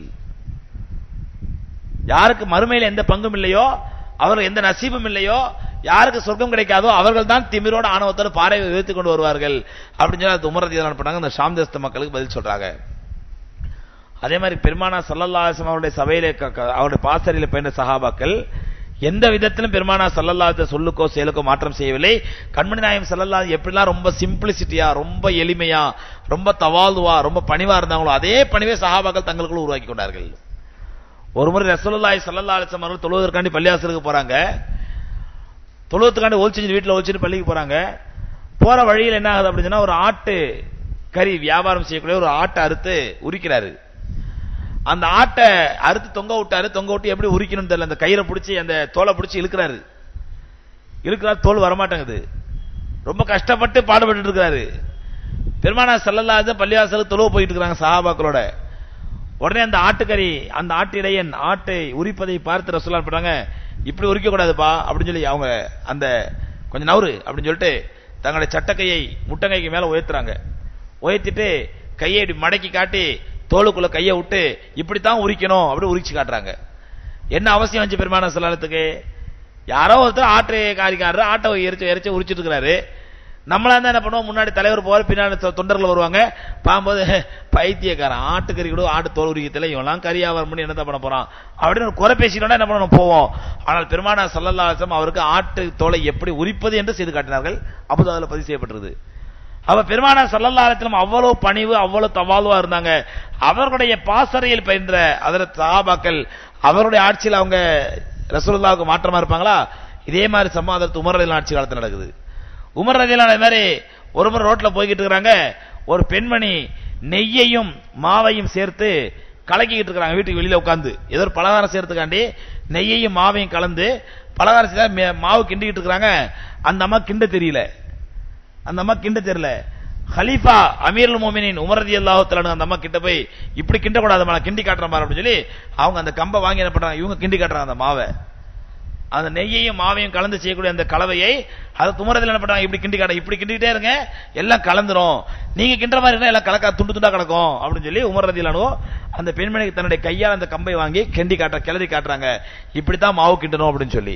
யாருக்கு மறுமையில எந்த பங்கும் இல்லையோ அவர்கள் எந்த நசீபும் இல்லையோ யாருக்கு சொர்க்கம் கிடைக்காதோ அவர்கள் தான் திமிரோட ஆணவத்தோட பாறையை உயர்த்தி கொண்டு வருவார்கள் அப்படின்னு சொல்லி அது உமரதி பண்ணாங்க அந்த ஷாம் தேசத்து மக்களுக்கு பதில் சொல்றாங்க அதே மாதிரி பெருமானா சல்லல்லா அலிஸ்லாம் அவருடைய சபையில க- க- அவருடைய பாசறையில பயின்ற சஹாபாக்கள் எந்த விதத்திலும் பெருமானா சல்லல்லா சொல்லுக்கோ செயலுக்கோ மாற்றம் செய்யவில்லை கண்மணி நாயம் சல்லல்லா எப்படிலாம் ரொம்ப சிம்பிளிசிட்டியா ரொம்ப எளிமையா ரொம்ப தவால்வா ரொம்ப பணிவா இருந்தாங்களோ அதே பணிவை சஹாபாக்கள் தங்களுக்குள்ள உருவாக்கி கொண்டார்கள் ஒரு முறை ரசூலுல்லாஹி ஸல்லல்லாஹு அலைஹி வஸல்லம் அவர்கள் தொழுவதற்காண்டி பள்ளியாசலுக்கு போறாங்க தொழுவதற்காண்டி ஒழிச்சு வீட்டுல ஒழிச்சுட்டு பள்ளிக்கு போறாங்க போற வழியில் என்ன ஆகுது அப்படின்னு சொன்னா ஒரு ஆட்டு கறி வியாபாரம் செய்யக்கூடிய ஒரு ஆட்டை அறுத்து உரிக்கிறாரு அந்த ஆட்டை அறுத்து தொங்க விட்டாரு தொங்க விட்டு எப்படி உரிக்கணும்னு தெரியல அந்த கயிறை பிடிச்சி அந்த தோலை பிடிச்சி இழுக்கிறாரு இழுக்கிறாரு தோல் வரமாட்டேங்குது ரொம்ப கஷ்டப்பட்டு பாடுபட்டு இருக்கிறாரு பெருமானா செல்லல்லாத பள்ளிவாசலுக்கு தொழுவ போயிட்டு இருக்கிறாங்க சஹாபாக்களோட உடனே அந்த ஆட்டுக்கறி அந்த ஆட்டிடையன் ஆட்டை உரிப்பதை பார்த்து ரசூலா பண்றாங்க இப்படி உரிக்க கூடாதுப்பா அப்படின்னு சொல்லி அவங்க அந்த கொஞ்சம் நவுறு அப்படின்னு சொல்லிட்டு தங்களுடைய சட்டக்கையை முட்டங்கைக்கு மேல உயர்த்துறாங்க உயர்த்திட்டு கையை இப்படி மடக்கி காட்டி தோலுக்குள்ள கையை விட்டு இப்படித்தான் உரிக்கணும் அப்படி உரிச்சு காட்டுறாங்க என்ன அவசியம் வந்துச்சு பெருமான சலாலத்துக்கு யாரோ ஒருத்தர் ஆட்டு காரிக்காரரு ஆட்டை எரிச்சு எரிச்சு உரிச்சிட்டு இருக்கிறாரு நம்மளா இருந்தா என்ன பண்ணுவோம் முன்னாடி தலைவர் போவார் பின்னாடி தொ- தொண்டர்கள் வருவாங்க பாக்கும்போது பைத்தியக்காரன் ஆட்டுக்கறி கூட ஆட்டு தோல் உரிக்கத்துல இவெல்லாம் கறி வியாபாரம் பண்ணி என்னத்த பண்ண போறான் அப்படின்னு ஒரு குறை பேசினோட என்ன பண்ணணும் போவோம் ஆனால் பெருமானா சல்லல்லாசம் அவருக்கு ஆட்டு தோலை எப்படி உரிப்பது என்று செய்து காட்டினார்கள் அப்போது அதில் பதிவு செய்யப்பட்டிருது அவ பெருமானா சல்லல்லாஹு அவ்வளவு பணிவு அவ்வளவு தவால்வா இருந்தாங்க அவர்களுடைய பாசறையில் பயின்ற அதில் சஹாபாக்கள் அவருடைய ஆட்சியில் அவங்க ரசூலுல்லாவுக்கு மாற்றமா இருப்பாங்களா இதே மாதிரி சம்மாதத்து உமர் ரலியல்லாஹு ஆட்சி காலத்தில் நடக்குது உமர் ரலியல்லாஹு அது மாதிரி ஒரு முறை ரோட்ல போய்கிட்டு இருக்கிறாங்க ஒரு பெண்மணி நெய்யையும் மாவையும் சேர்த்து கலக்கிக்கிட்டு இருக்காங்க வீட்டுக்கு வெளியில உட்காந்து ஏதோ ஒரு பலகாரம் செய்யறதுக்காண்டி நெய்யையும் மாவையும் கலந்து பலகாரம் செய்ய மே- மாவு கிண்டிக்கிட்டு இருக்காங்க அந்த அம்மா கிண்ட தெரியல அந்த அம்மா கிண்ட தெரியல ஹலீஃபா அமீருல் மோமினின் உமர் ரலியல்லாஹு தஆலா அந்த அம்மா கிட்ட போய் இப்படி கிண்ட கூடாதுமா நான் கிண்டி காட்டுறேன் பாரு அப்படின்னு சொல்லி அவங்க அந்த கம்பை வாங்கி என்ன பண்றாங்க இவங்க கிண்டி காட்டுறாங்க அந்த மாவை அந்த நெய்யையும் மாவையும் கலந்து செய்யக்கூடிய அந்த கலவையை அது துமரத்தில் என்ன பண்றாங்க இப்படி கிண்டி காட்ட இப்படி கிண்டிட்டே இருங்க எல்லாம் கலந்துரும் நீங்க கிண்டுற மாதிரி இருந்தா எல்லாம் கலக்கா துண்டு துண்டா கிடக்கும் அப்படின்னு சொல்லி உமர் ரதிலானோ அந்த பெண்மணிக்கு தன்னுடைய கையால் அந்த கம்பை வாங்கி கிண்டி காட்ட கிளறி காட்டுறாங்க இப்படித்தான் மாவு கிண்டணும் அப்படின்னு சொல்லி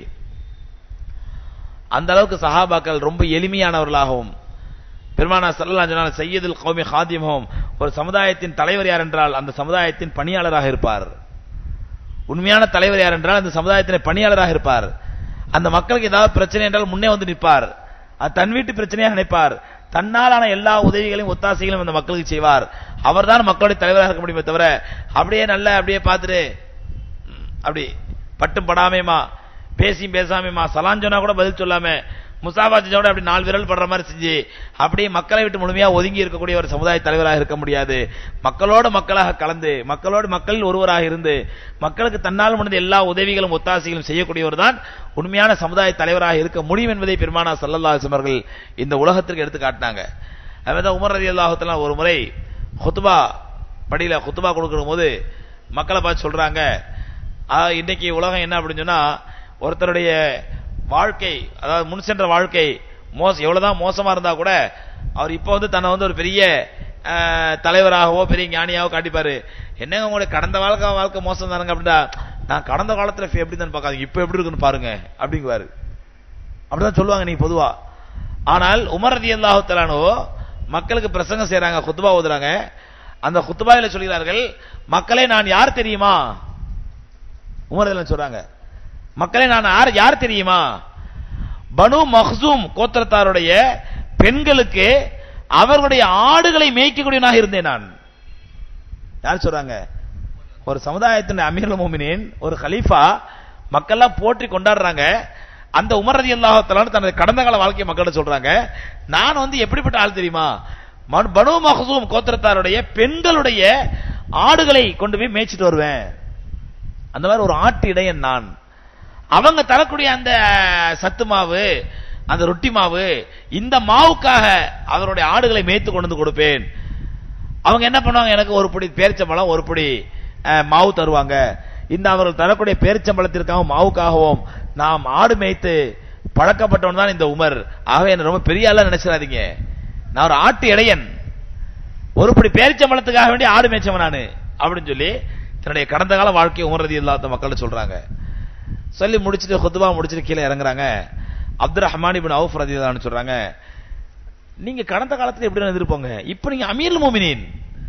அந்த அளவுக்கு சஹாபாக்கள் ரொம்ப எளிமையானவர்களாகவும் பெருமானா சல்லல்லாஹு அலைஹி வஸல்லம் சையதுல் கௌமி ஹாதிமஹும் ஒரு சமுதாயத்தின் தலைவர் யார் என்றால் அந்த சமுதாயத்தின் பணியாளராக இருப்பார் உண்மையான தலைவர் யார் என்றால் அந்த சமுதாயத்தின் பணியாளராக இருப்பார் அந்த மக்களுக்கு ஏதாவது பிரச்சனை என்றால் முன்னே வந்து நிற்பார் அது தன் வீட்டு பிரச்சனையாக நினைப்பார் தன்னாலான எல்லா உதவிகளையும் ஒத்தாசைகளையும் அந்த மக்களுக்கு செய்வார் அவர்தான் மக்களுடைய தலைவராக இருக்க முடியுமே தவிர அப்படியே நல்ல அப்படியே பார்த்துட்டு ம், அப்படி பட்டும் படாமையுமா பேசியும் பேசாமையுமா சலான் சொன்னா கூட பதில் சொல்லாம முசாபா செஞ்சா கூட அப்படி நாலு விரல் படுற மாதிரி செஞ்சு அப்படியே மக்களை விட்டு முழுமையா ஒதுங்கி இருக்கக்கூடிய ஒரு சமுதாய தலைவராக இருக்க முடியாது மக்களோடு மக்களாக கலந்து மக்களோடு மக்களில் ஒருவராக இருந்து மக்களுக்கு தன்னால் முடிந்த எல்லா உதவிகளும் ஒத்தாசைகளும் செய்யக்கூடியவர் தான் உண்மையான சமுதாய தலைவராக இருக்க முடியும் என்பதை பெருமானா சல்லல்லாஹு அலைஹி வஸல்லம் அவர்கள் இந்த உலகத்திற்கு எடுத்து காட்டினாங்க அதுதான் உமர் ரலியல்லாஹு தஆலா ஒரு முறை ஹுத்பா படியில ஹுத்பா கொடுக்கும் போது மக்களை பார்த்து சொல்றாங்க ஆ, இன்னைக்கு உலகம் என்ன அப்படின்னு சொன்னா ஒருத்தருடைய வாழ்க்கை அதாவது முன் சென்ற வாழ்க்கை மோச எவ்வளவுதான் மோசமா இருந்தா கூட அவர் இப்ப வந்து தன்னை வந்து ஒரு பெரிய ஆ, தலைவராகவோ பெரிய ஞானியாவோ காட்டிப்பாரு என்னங்க உங்களுடைய கடந்த வாழ்க்கை வாழ்க்கை மோசம் தானுங்க அப்படின்னா நான் கடந்த காலத்துல எப்படி தான் பார்க்காதீங்க இப்ப எப்படி இருக்குன்னு பாருங்க அப்படிங்குவாரு அப்படிதான் சொல்லுவாங்க நீங்க பொதுவா ஆனால் உமர் ரலியல்லாஹு தஆலானோ மக்களுக்கு பிரசங்கம் செய்றாங்க குத்பா ஓதுறாங்க அந்த குத்பாயில சொல்கிறார்கள் மக்களே நான் யார் தெரியுமா உமர் ரலியல்லாஹு சொல்றாங்க மக்களே நான் யார் யார் தெரியுமா பனு மஹ்சூம் கோத்திரத்தாருடைய பெண்களுக்கு அவர்களுடைய ஆடுகளை மேய்க்கக்கூடியவனாக இருந்தேன் நான் யார் சொல்றாங்க ஒரு சமுதாயத்தின் அமீருல் மோமினின் ஒரு கலீஃபா மக்கள்லாம் போற்றி கொண்டாடுறாங்க அந்த உமர் ரதி அல்லாஹத்தாலும் தனது கடந்த கால வாழ்க்கை மக்கள்கிட்ட சொல்றாங்க நான் வந்து எப்படிப்பட்ட ஆள் தெரியுமா மன்- பனு மஹசூம் கோத்திரத்தாருடைய பெண்களுடைய ஆடுகளை கொண்டு போய் மேய்ச்சிட்டு வருவேன் அந்த மாதிரி ஒரு ஆட்டு இடையன் நான் அவங்க தரக்கூடிய அந்த சத்து மாவு அந்த ரொட்டி மாவு இந்த மாவுக்காக அவருடைய ஆடுகளை மேய்த்து கொண்டு வந்து கொடுப்பேன் அவங்க என்ன பண்ணுவாங்க எனக்கு ஒரு பிடி பேரிச்சம்பழம் ஒரு பிடி அஹ், மாவு தருவாங்க இந்த அவர்கள் தரக்கூடிய பேரிச்சம்பழத்திற்காகவும் மாவுக்காகவும் நாம் ஆடு மேய்த்து பழக்கப்பட்டவன் தான் இந்த உமர் ஆகவே என்ன ரொம்ப பெரிய ஆளா நினைச்சிடாதீங்க நான் ஒரு ஆட்டு இடையன் ஒரு படி பேரிச்சம்பழத்துக்காக வேண்டி ஆடு மேய்ச்சவன் நானு அப்படின்னு சொல்லி தன்னுடைய கடந்த கால வாழ்க்கையை உமரதி இல்லாத மக்கள் சொல்றாங்க சொல்லி முடிச்சுட்டு ஹுத்துபா முடிச்சுட்டு கீழே இறங்குறாங்க அப்துல் ரஹ்மான் இப்னு அவுஃப் ரதியல்லாஹு சொல்றாங்க நீங்க கடந்த காலத்துல எப்படி இருந்திருப்போங்க இப்ப நீங்க அமீர் மோமினின்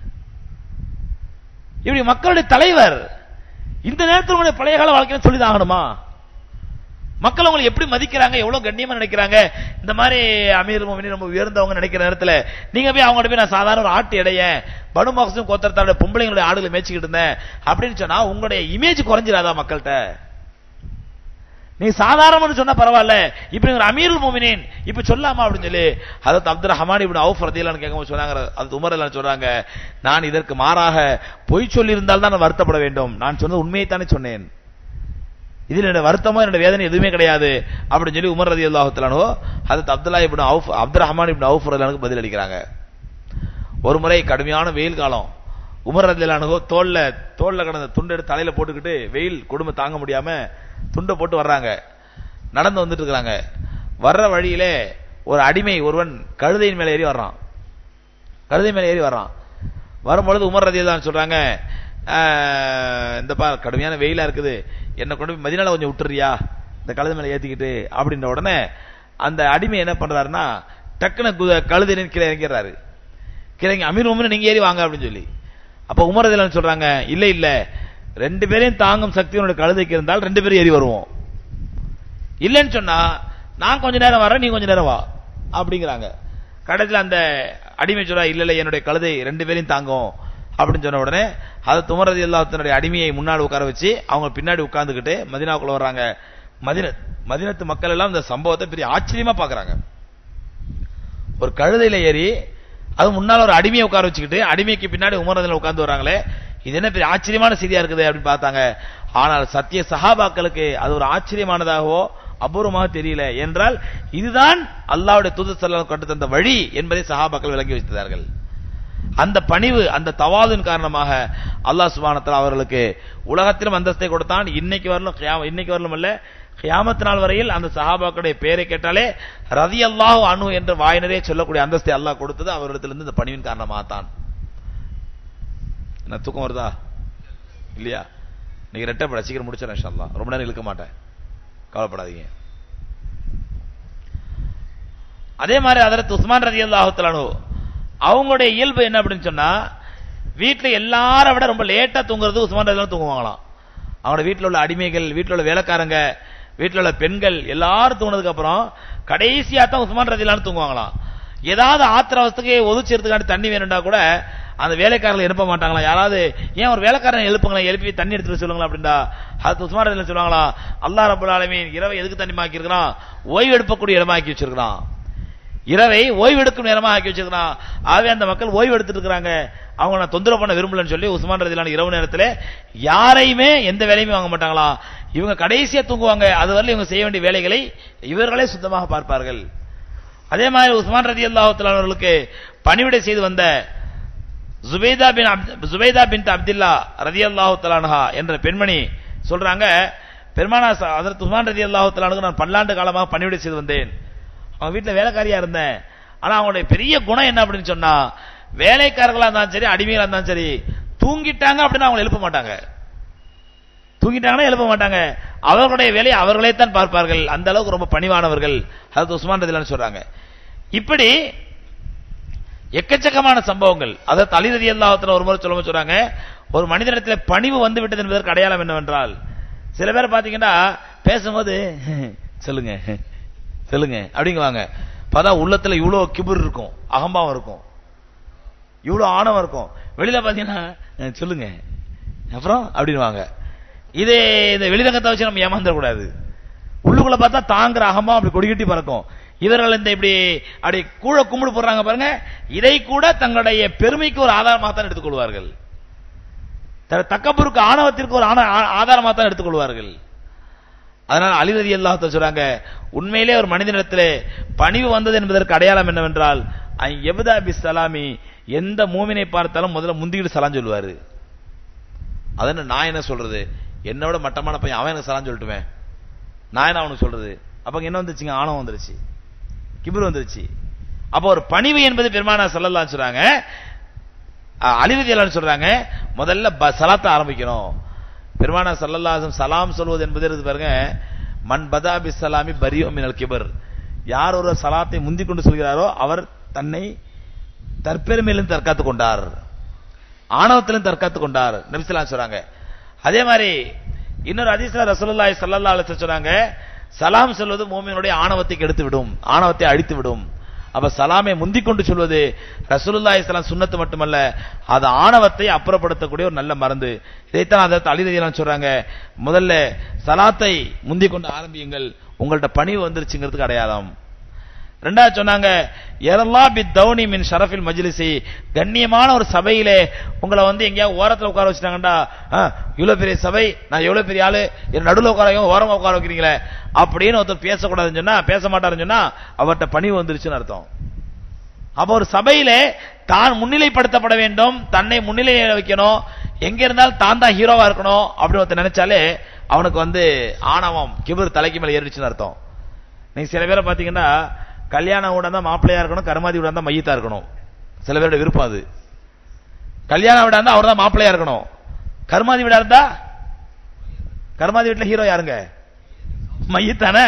இப்படி மக்களுடைய தலைவர் இந்த நேரத்தில் உங்களுடைய பழைய கால வாழ்க்கையை சொல்லிதான் ஆகணுமா மக்கள் உங்களை எப்படி மதிக்கிறாங்க எவ்வளவு கண்ணியமா நினைக்கிறாங்க இந்த மாதிரி அமீர் மோமினி ரொம்ப உயர்ந்தவங்க நினைக்கிற நேரத்துல நீங்க போய் அவங்கள்ட்ட போய் நான் சாதாரண ஒரு ஆட்டு இடையன் பனு மகசும் கோத்திரத்தாருடைய பொம்பளைங்களுடைய ஆடுகளை மேய்ச்சிக்கிட்டு இருந்தேன் அப்படின்னு சொன்னா உங்களுடைய இமேஜ் குறைஞ்சிடாதா மக்கள்கிட்ட நீ சாதாரணம்னு சொன்னா பரவாயில்ல இப்ப நீங்க ஒரு அமீருல் மோமினின் இப்ப சொல்லாமா அப்படின்னு சொல்லி அதாவது அப்துல் ஹமான் இப்னு அவுஃப் ரதியல்லாஹு கேட்கும்போது சொன்னாங்க அது உமர் எல்லாம் சொல்றாங்க நான் இதற்கு மாறாக பொய் சொல்லி இருந்தால் தான் நான் வருத்தப்பட வேண்டும் நான் சொன்னது உண்மையை தானே சொன்னேன் இதில் என்னோட வருத்தமோ என்னோட வேதனை எதுவுமே கிடையாது அப்படின்னு சொல்லி உமர் ரதி அல்லாஹுத்தலானோ அது Abdullah ibn Auf Abdul Rahman ibn Auf ரதிலானுக்கு பதில் அளிக்கிறாங்க ஒரு முறை கடுமையான வெயில் காலம் உமர் ரதிலானுகோ தோல்ல தோல்ல கிடந்த துண்டு எடுத்து தலையில போட்டுக்கிட்டு வெயில் கொடுமை தாங்க முடியாம துண்டை போட்டு வர்றாங்க நடந்து வந்துட்டு இருக்காங்க வர்ற வழியிலே ஒரு அடிமை ஒருவன் கழுதையின் மேல ஏறி வர்றான் கழுதை மேல ஏறி வர்றான் வரும்பொழுது உமர் ரதியல்லான்னு சொல்றாங்க "ஆஹ், இந்த பா கடுமையான வெயிலா இருக்குது என்ன கொண்டு போய் மதினால கொஞ்சம் விட்டுறியா இந்த கழுதை மேல ஏத்திக்கிட்டு அப்படின்ற உடனே அந்த அடிமை என்ன பண்றாருன்னா டக்குன்னு கு- கழுதையின் கீழே இறங்கிறாரு கீழே இறங்கி, அமீர் உமர் நீங்க ஏறி வாங்க அப்படின்னு சொல்லி அப்ப உமர் ரதியல்லான்னு சொல்றாங்க இல்ல இல்ல ரெண்டு பேரையும் தாங்கும் சக்தி உன்னோட கழுதைக்கு இருந்தால் ரெண்டு பேரும் ஏறி வருவோம் இல்லைன்னு சொன்னா நான் கொஞ்ச நேரம் வரேன் நீ கொஞ்ச நேரம் வா அப்படிங்கிறாங்க கடைசியில் அந்த அடிமை சொல்றா இல்ல இல்ல என்னுடைய கழுதை ரெண்டு பேரையும் தாங்கும் அப்படின்னு சொன்ன உடனே அதை துமரதி எல்லாத்தினுடைய அடிமையை முன்னாடி உட்கார வச்சு அவங்க பின்னாடி உட்கார்ந்துகிட்டு மதினாக்குள்ள வர்றாங்க மதின மதினத்து மக்கள் எல்லாம் இந்த சம்பவத்தை பெரிய ஆச்சரியமா பாக்குறாங்க ஒரு கழுதையில ஏறி அது முன்னால ஒரு அடிமையை உட்கார வச்சுக்கிட்டு அடிமைக்கு பின்னாடி உமரதில் உட்கார்ந்து வராங்களே இது என்ன பெரிய ஆச்சரியமான செய்தியா இருக்குது அப்படின்னு பார்த்தாங்க ஆனால் சத்திய சஹாபாக்களுக்கு அது ஒரு ஆச்சரியமானதாகவோ அபூர்வமாக தெரியல என்றால் இதுதான் அல்லாஹ்வுடைய தூதர் ஸல்லல்லாஹு கட்டு தந்த வழி என்பதை சஹாபாக்கள் விளங்கி வைத்தார்கள் அந்த பணிவு அந்த தவாதின் காரணமாக அல்லாஹ் சுப்ஹானஹு வ தஆலா அவர்களுக்கு உலகத்திலும் அந்தஸ்தை கொடுத்தான் இன்னைக்கு வரலும் கியாம- இன்னைக்கு வரலும் அல்ல கியாமத் நாள் வரையில் அந்த சஹாபாக்களுடைய பெயரை கேட்டாலே ரதியல்லாஹு அனு என்ற வாயினரே சொல்லக்கூடிய அந்தஸ்தை அல்லாஹ் கொடுத்தது அவர்களிடத்திலிருந்து இந்த பணிவின் காரணமாக தான் என்ன தூக்கம் வருதா இல்லையா நீங்க ரெட்டப்பட சீக்கிரம் முடிச்சிடறேன் இன்ஷா அல்லாஹ் ரொம்ப நேரம் இழுக்க மாட்டேன் கவலைப்படாதீங்க அதே மாதிரி அதற்கு உஸ்மான் ரதி அல்லாஹு அவங்களுடைய இயல்பு என்ன அப்படின்னு சொன்னா வீட்டுல எல்லாரை விட ரொம்ப லேட்டா தூங்குறது உஸ்மான் ரதி தூங்குவாங்களாம் அவங்களோட வீட்டுல உள்ள அடிமைகள் வீட்டுல உள்ள வேலைக்காரங்க வீட்டுல உள்ள பெண்கள் எல்லாரும் தூங்கினதுக்கு அப்புறம் கடைசியா தான் உஸ்மான் ரதிலான்னு தூங்குவாங்களாம் ஏதாவது ஆத்திர அவஸ்தைக்கு ஒதுச்சிருத்துக்காண்டி தண்ணி வேணும்டா கூட அந்த வேலைக்காரர்கள் எழுப்ப மாட்டாங்களா யாராவது ஏன் ஒரு வேலைக்காரன் எழுப்புங்களா எழுப்பி தண்ணி எடுத்துட்டு சொல்லுங்களா அப்படின்டா அது உஸ்மான் ரதில சொல்லுவாங்களா அல்லாஹ் ரப்பல் ஆலமீன் இரவை எதுக்கு தண்ணி மாக்கி இருக்கிறான் ஓய்வு எடுப்பக்கூடிய இடமாக்கி வச்சிருக்கிறான் இரவை ஓய்வு எடுக்கும் நேரமா ஆக்கி வச்சிருக்கிறான் ஆகவே அந்த மக்கள் ஓய்வு எடுத்துட்டு இருக்காங்க அவங்க நான் தொந்தரவு பண்ண விரும்பலன்னு சொல்லி உஸ்மான் ரதிலான இரவு நேரத்தில் யாரையுமே எந்த வேலையுமே வாங்க மாட்டாங்களா இவங்க கடைசியா தூங்குவாங்க அது வரல இவங்க செய்ய வேண்டிய வேலைகளை இவர்களே சுத்தமாக பார்ப்பார்கள் அதே மாதிரி உஸ்மான் ரதி அவர்களுக்கு பணிவிடை செய்து வந்த ஜுபைதா பின் அப்து- ஜுபைதா பின் அப்துல்லா ரதி அல்லாஹு என்ற பெண்மணி சொல்றாங்க பெருமானா அதற்கு உஸ்மான் ரதி அல்லாஹு நான் பல்லாண்டு காலமாக பணிவிடை செய்து வந்தேன் அவங்க வீட்டுல வேலைக்காரியா இருந்தேன் ஆனா அவங்களுடைய பெரிய குணம் என்ன அப்படின்னு சொன்னா வேலைக்காரர்களா இருந்தாலும் சரி அடிமைகளா இருந்தாலும் சரி தூங்கிட்டாங்க அப்படின்னா அவங்க எழுப்ப மாட்டாங்க தூங்கிட்டாங்கன்னா எழுப்ப மாட்டாங்க அவர்களுடைய வேலையை அவர்களே தான் பார்ப்பார்கள் அந்த அளவுக்கு ரொம்ப பணிவானவர்கள் அது உஸ்மான் ரதிலான்னு சொல்றாங்க இப்படி எக்கச்சக்கமான சம்பவங்கள் அதாவது தலிரதி அல்லாஹத்துல ஒரு முறை சொல்ல சொல்றாங்க ஒரு மனிதனிடத்தில் பணிவு வந்து விட்டது என்பதற்கு அடையாளம் என்னவென்றால் சில பேர் பாத்தீங்கன்னா பேசும்போது சொல்லுங்க சொல்லுங்க அப்படிங்குவாங்க பார்த்தா உள்ளத்துல இவ்வளவு கிபுர் இருக்கும் அகம்பாவம் இருக்கும் இவ்வளவு ஆணவம் இருக்கும் வெளியில பாத்தீங்கன்னா "அஹ், சொல்லுங்க அப்புறம் அப்படின்னுவாங்க இதே இந்த வெளிரங்கத்தை வச்சு நம்ம ஏமாந்துடக்கூடாது உள்ளுக்குள்ள பார்த்தா தாங்குற அகமா அப்படி கொடிகட்டி பறக்கும் இவர்கள் இந்த இப்படி அப்படி கூழ கும்பிடு போடுறாங்க பாருங்க இதை கூட தங்களுடைய பெருமைக்கு ஒரு ஆதாரமாக தான் எடுத்துக்கொள்வார்கள் த- தக்கபுருக்கு ஆணவத்திற்கு ஒரு ஆன- ஆ- ஆதாரமாக தான் எடுத்துக்கொள்வார்கள் அதனால அலிரதி அல்லாஹ் சொல்றாங்க உண்மையிலே ஒரு மனிதனிடத்திலே பணிவு வந்தது என்பதற்கு அடையாளம் என்னவென்றால் அன் எபுதா பி சலாமி எந்த மூமினை பார்த்தாலும் முதல்ல முந்திக்கிட்டு சலாம் சொல்லுவாரு அதன்னு நான் என்ன சொல்றது என்னோட மட்டமான பையன் அவன் எனக்கு சலாம் சொல்லட்டுவேன் நான் என்ன அவனுக்கு சொல்றது அப்ப அங்க என்ன வந்துச்சுங்க ஆணவம் வந்துருச்சு கிபிர் வந்துருச்சு அப்போ ஒரு பணிவு என்பது பெருமானா சொல்லலாம் சொல்றாங்க அழிவதியலான்னு சொல்றாங்க முதல்ல ப- சலாத்தை ஆரம்பிக்கணும் பெருமானா சல்லல்லாஹு சலாம் சொல்வது என்பது இருக்கு பாருங்க மன் பதா பி சலாமி பரியோ மினல் கிபர் யார் ஒரு சலாத்தை முந்திக் கொண்டு சொல்கிறாரோ அவர் தன்னை தற்பெருமையிலும் தற்காத்துக் கொண்டார் ஆணவத்திலும் தற்காத்துக் கொண்டார் நபிசலாம் சொல்றாங்க அதே மாதிரி இன்னொரு ஹதீஸ்ல ரசூலுல்லாஹி ஸல்லல்லாஹு அலைஹி வஸல்லம் சொன்னாங்க சலாம் சொல்வது மூமினுடைய ஆணவத்தை கெடுத்து விடும் ஆணவத்தை அழித்து விடும் அப்ப சலாமை முந்திக் கொண்டு சொல்வது ரசூலுல்லாஹி ஸலாம் சுன்னத்து மட்டுமல்ல அது ஆணவத்தை அப்புறப்படுத்தக்கூடிய ஒரு நல்ல மருந்து இதைத்தான் அதை அலிதலாம் சொல்றாங்க முதல்ல சலாத்தை முந்திக் கொண்டு ஆரம்பியுங்கள் உங்கள்ட்ட பணிவு வந்துருச்சுங்கிறதுக்கு அடையாளம் ரெண்டாவது சொன்னாங்க எரல்லா பி தௌனி மின் ஷரஃபில் மஜ்லிசி கண்ணியமான ஒரு சபையிலே உங்களை வந்து எங்கேயாவது ஓரத்துல உட்கார வச்சுட்டாங்கடா இவ்வளவு பெரிய சபை நான் எவ்வளவு பெரிய ஆளு என் நடுவில் உட்கார வைங்க, ஓரமா உட்கார வைக்கிறீங்களே அப்படின்னு ஒருத்தர் பேசக்கூடாதுன்னு சொன்னா பேச மாட்டாருன்னு சொன்னா அவர்ட்ட பணிவு வந்துருச்சுன்னு அர்த்தம் அப்ப ஒரு சபையிலே தான் முன்னிலைப்படுத்தப்பட வேண்டும் தன்னை முன்னிலையில வைக்கணும் எங்க இருந்தாலும் தான் தான் ஹீரோவா இருக்கணும் அப்படின்னு ஒருத்தர் நினைச்சாலே அவனுக்கு வந்து ஆணவம் கிபர் தலைக்கு மேல ஏறிடுச்சுன்னு அர்த்தம் நீங்க சில பேரை பாத்தீங்கன்னா கல்யாணம் வீடா இருந்தா மாப்பிள்ளையா இருக்கணும் கருமாதி வீடா இருந்தா மையத்தா இருக்கணும் சில பேரோட விருப்பம் அது கல்யாண வீடா இருந்தா அவர் தான் மாப்பிள்ளையா இருக்கணும் கருமாதி வீடா இருந்தா கருமாதி வீட்டுல ஹீரோ யாருங்க மையத்தானே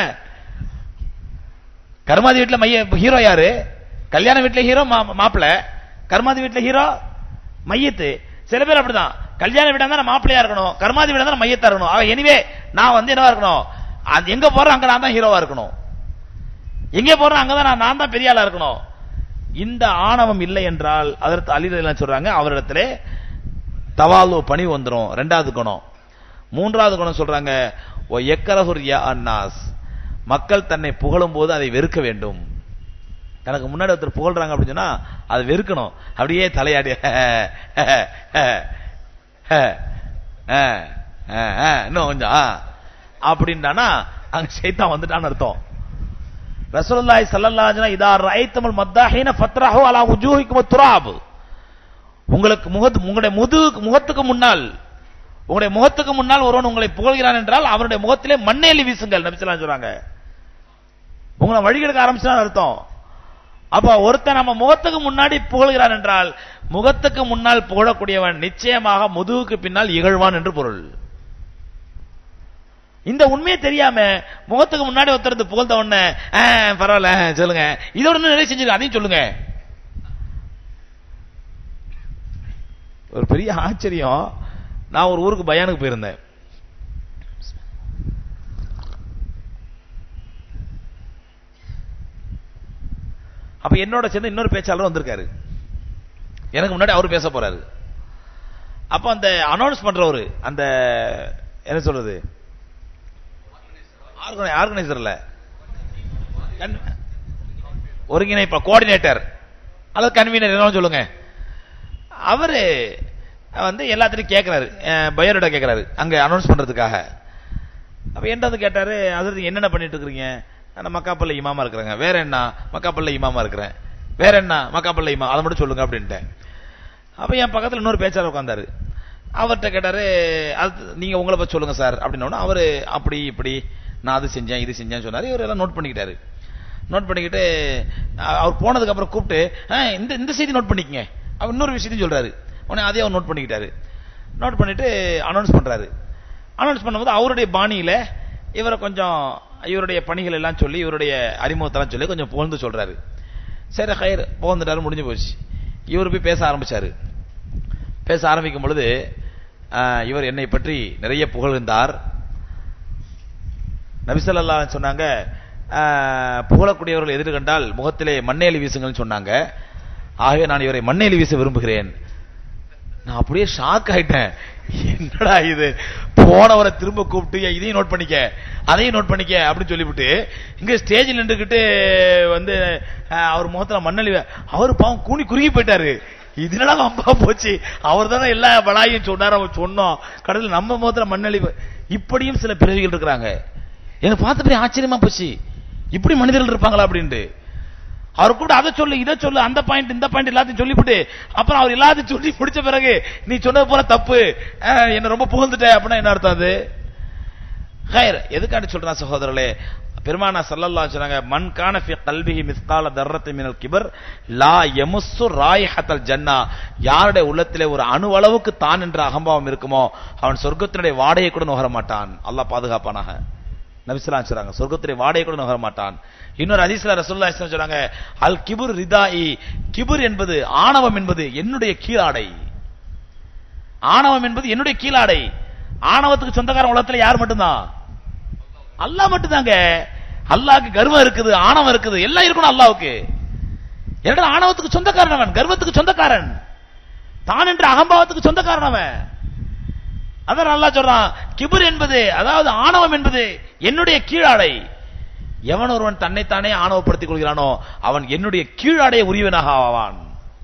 கருமாதி வீட்டுல மைய ஹீரோ யாரு கல்யாண வீட்டுல ஹீரோ மாப்பிள்ளை கருமாதி வீட்டுல ஹீரோ மையத்து சில பேர் அப்படிதான் கல்யாண வீடா இருந்தா நான் மாப்பிள்ளையா இருக்கணும் கருமாதி வீடா இருந்தா நான் மையத்தா இருக்கணும் ஆக எனிவே நான் வந்து என்னவா இருக்கணும் அது எங்க போறேன் அங்க நான் தான் ஹீரோவா இருக்கணும் எங்கே போறேன் அங்கதான் நான் நான் தான் பெரிய ஆளா இருக்கணும் இந்த ஆணவம் இல்லை என்றால் அதற்கு அலிரலாம் சொல்றாங்க அவரிடத்திலே தவாலு பணி வந்துரும் ரெண்டாவது குணம் மூன்றாவது குணம் சொல்றாங்க ஓ எக்கரஹுர் யா அன்னாஸ் மக்கள் தன்னை புகழும் போது அதை வெறுக்க வேண்டும் தனக்கு முன்னாடி ஒருத்தர் புகழ்றாங்க அப்படின்னு சொன்னா அதை வெறுக்கணும் அப்படியே தலையாடி ஆ, ஆ, ஆ, ஆ, இன்னும் கொஞ்சம் ஆ. அப்படின்டானா அங்க சைத்தான் வந்துட்டான்னு அர்த்தம் ரசூலுல்லாஹி ஸல்லல்லாஹு அலைஹி வஸல்லம் இதா ரஐத்துமுல் மத்தாஹீன ஃபத்ரஹு அலா வுஜூஹிக்கும் துராப் உங்களுக்கு முகத்து உங்களுடைய முது முகத்துக்கு முன்னால் உங்களுடைய முகத்துக்கு முன்னால் ஒருவன் உங்களை புகழ்கிறான் என்றால் அவனுடைய முகத்திலே மண்ணேலி வீசுங்கள் நபி ஸல்லல்லாஹு அலைஹி வஸல்லம் சொல்றாங்க உங்களை வழிகெடுக்க ஆரம்பிச்சான்னு அர்த்தம் அப்ப ஒருத்தன் நம்ம முகத்துக்கு முன்னாடி புகழ்கிறான் என்றால் முகத்துக்கு முன்னால் புகழக்கூடியவன் நிச்சயமாக முதுகுக்கு பின்னால் இகழ்வான் என்று பொருள் இந்த உண்மையே தெரியாம முகத்துக்கு முன்னாடி ஒருத்தர் இருந்து புகழ்ந்த உடனே "ஆ, பரவாயில்ல சொல்லுங்க இதோட இன்னும் நிறைய செஞ்சிருக்க அதையும் சொல்லுங்க ஒரு பெரிய ஆச்சரியம் நான் ஒரு ஊருக்கு பயானுக்கு போயிருந்தேன் அப்ப என்னோட சேர்ந்து இன்னொரு பேச்சாளர் வந்திருக்காரு எனக்கு முன்னாடி அவர் பேச போறாரு அப்ப அந்த அனௌன்ஸ் பண்றவரு அந்த என்ன சொல்றது ஆர்கனைசர்ல ஒருங்கிணைப்பா கோஆர்டினேட்டர் அல்லது கன்வீனர் என்ன சொல்லுங்க அவரு வந்து எல்லாத்திலையும் கேட்கிறாரு பயோடேட்டா கேட்கிறாரு அங்க அனௌன்ஸ் பண்றதுக்காக அப்ப என்னது கேட்டாரு அது என்னென்ன பண்ணிட்டு இருக்கிறீங்க நான் மக்காப்பல்ல இமாமா இருக்கிறேங்க வேற என்ன மக்காப்பல்ல இமாமா இருக்கிறேன் வேற என்ன மக்காப்பல்ல இமா அதை மட்டும் சொல்லுங்க அப்படின்ட்டேன் அப்ப என் பக்கத்துல இன்னொரு பேச்சாளர் உட்கார்ந்தாரு அவர்கிட்ட கேட்டாரு அது நீங்க உங்களை பத்தி சொல்லுங்க சார் அப்படின்னா அவரு அப்படி இப்படி நான் அது செஞ்சேன் இது செஞ்சேன்னு சொன்னாரு இவர் எல்லாம் நோட் பண்ணிக்கிட்டாரு நோட் பண்ணிக்கிட்டு அ- அவர் போனதுக்கு அப்புறம் கூப்பிட்டு "ஆ, இந்த இந்த செய்தி நோட் பண்ணிக்கங்க அவர் இன்னொரு விஷயத்தையும் சொல்றாரு உடனே அதே அவர் நோட் பண்ணிக்கிட்டாரு நோட் பண்ணிட்டு அனௌன்ஸ் பண்றாரு அனௌன்ஸ் பண்ணும்போது அவருடைய பாணியில இவரை கொஞ்சம் இவருடைய பணிகள் எல்லாம் சொல்லி இவருடைய அறிமுகத்தெல்லாம் சொல்லி கொஞ்சம் புகழ்ந்து சொல்றாரு சரி ஹயர் புகழ்ந்துட்டாரு முடிஞ்சு போச்சு இவர் போய் பேச ஆரம்பிச்சாரு பேச ஆரம்பிக்கும் பொழுது ஆ, இவர் என்னை பற்றி நிறைய புகழ்ந்தார் நபிசல்லா சொன்னாங்க ஆ, புகழக்கூடியவர்கள் எதிர் கண்டால் முகத்திலே மண்ணேலி வீசுங்கள்னு சொன்னாங்க ஆகவே நான் இவரை மண்ணேலி வீச விரும்புகிறேன் நான் அப்படியே ஷாக் ஆயிட்டேன் என்னடா இது போனவரை திரும்ப கூப்பிட்டு "ஏய், இதையும் நோட் பண்ணிக்க அதையும் நோட் பண்ணிக்க அப்படின்னு சொல்லிவிட்டு இங்க ஸ்டேஜில் நின்றுகிட்டு வந்து அஹ், அவர் முகத்துல மண்ணலி அவர் பாவம் கூனி குறுகி போயிட்டாரு இதனால அம்பா போச்சு அவர் தானே எல்லா பலாயும் சொன்னார் அவர் சொன்னோம் கடையில் நம்ம முகத்துல மண்ணலி இப்படியும் சில பிறவிகள் இருக்கிறாங்க எனக்கு பார்த்தபடி ஆச்சரியமா போச்சு இப்படி மனிதர்கள் இருப்பாங்களா அப்படின்ட்டு அவர் கூட அதை சொல்லு இதை சொல்லு அந்த பாயிண்ட் இந்த பாயிண்ட் எல்லாத்தையும் சொல்லிவிட்டு அப்புறம் அவர் எல்லாத்தையும் சொல்லி முடிச்ச பிறகு நீ சொன்னது போல தப்பு அஹ், என்ன ரொம்ப புகழ்ந்துட்ட அப்படின்னா என்ன அர்த்தம் அது ஹைர் எதுக்காண்டி சொல்றான் சகோதரர்களே பெருமானா ஸல்லல்லாஹு சொன்னாங்க மன் கான ஃபி கல்பிஹி மிஸ்கால தர்ரத்தி மினல் கிபர் லா யமுஸ்ஸு ராயிஹத்தல் ஜன்னா யாருடைய உள்ளத்திலே ஒரு அணு அளவுக்கு தான் என்ற அகம்பாவம் இருக்குமோ அவன் சொர்க்கத்தினுடைய வாடையை கூட நுகர மாட்டான் அல்லாஹ் பாதுகாப்பானாக நபிசுல்லா சொல்றாங்க சொர்க்கத்துடைய வாடையை கூட நுகர மாட்டான் இன்னொரு ஹதீஸ்ல ரசூலுல்லாஹி ஸல்லல்லாஹு அலைஹி சொல்றாங்க அல் கிபுர் ரிதாஇ கிபுர் என்பது ஆணவம் என்பது என்னுடைய கீழாடை ஆணவம் என்பது என்னுடைய கீழாடை ஆணவத்துக்கு சொந்தக்காரன் உலகத்துல யார் மட்டும்தான் அல்லாஹ் மட்டும்தாங்க அல்லாஹ்க்கு கர்வம் இருக்குது ஆணவம் இருக்குது எல்லாம் இருக்கணும் அல்லாஹ்வுக்கு என்னடா ஆணவத்துக்கு சொந்தக்காரன் அவன் கர்வத்துக்கு சொந்தக்காரன் தான் என்ற அகம்பாவத்துக்கு சொந்தக்காரன் அவன் அதான் நல்லா சொல்றான் கிபுர் என்பது அதாவது ஆணவம் என்பது என்னுடைய கீழாடை எவன் ஒருவன் தன்னைத்தானே ஆணவப்படுத்திக் கொள்கிறானோ அவன் என்னுடைய கீழாடைய உரியவனாக ஆவான்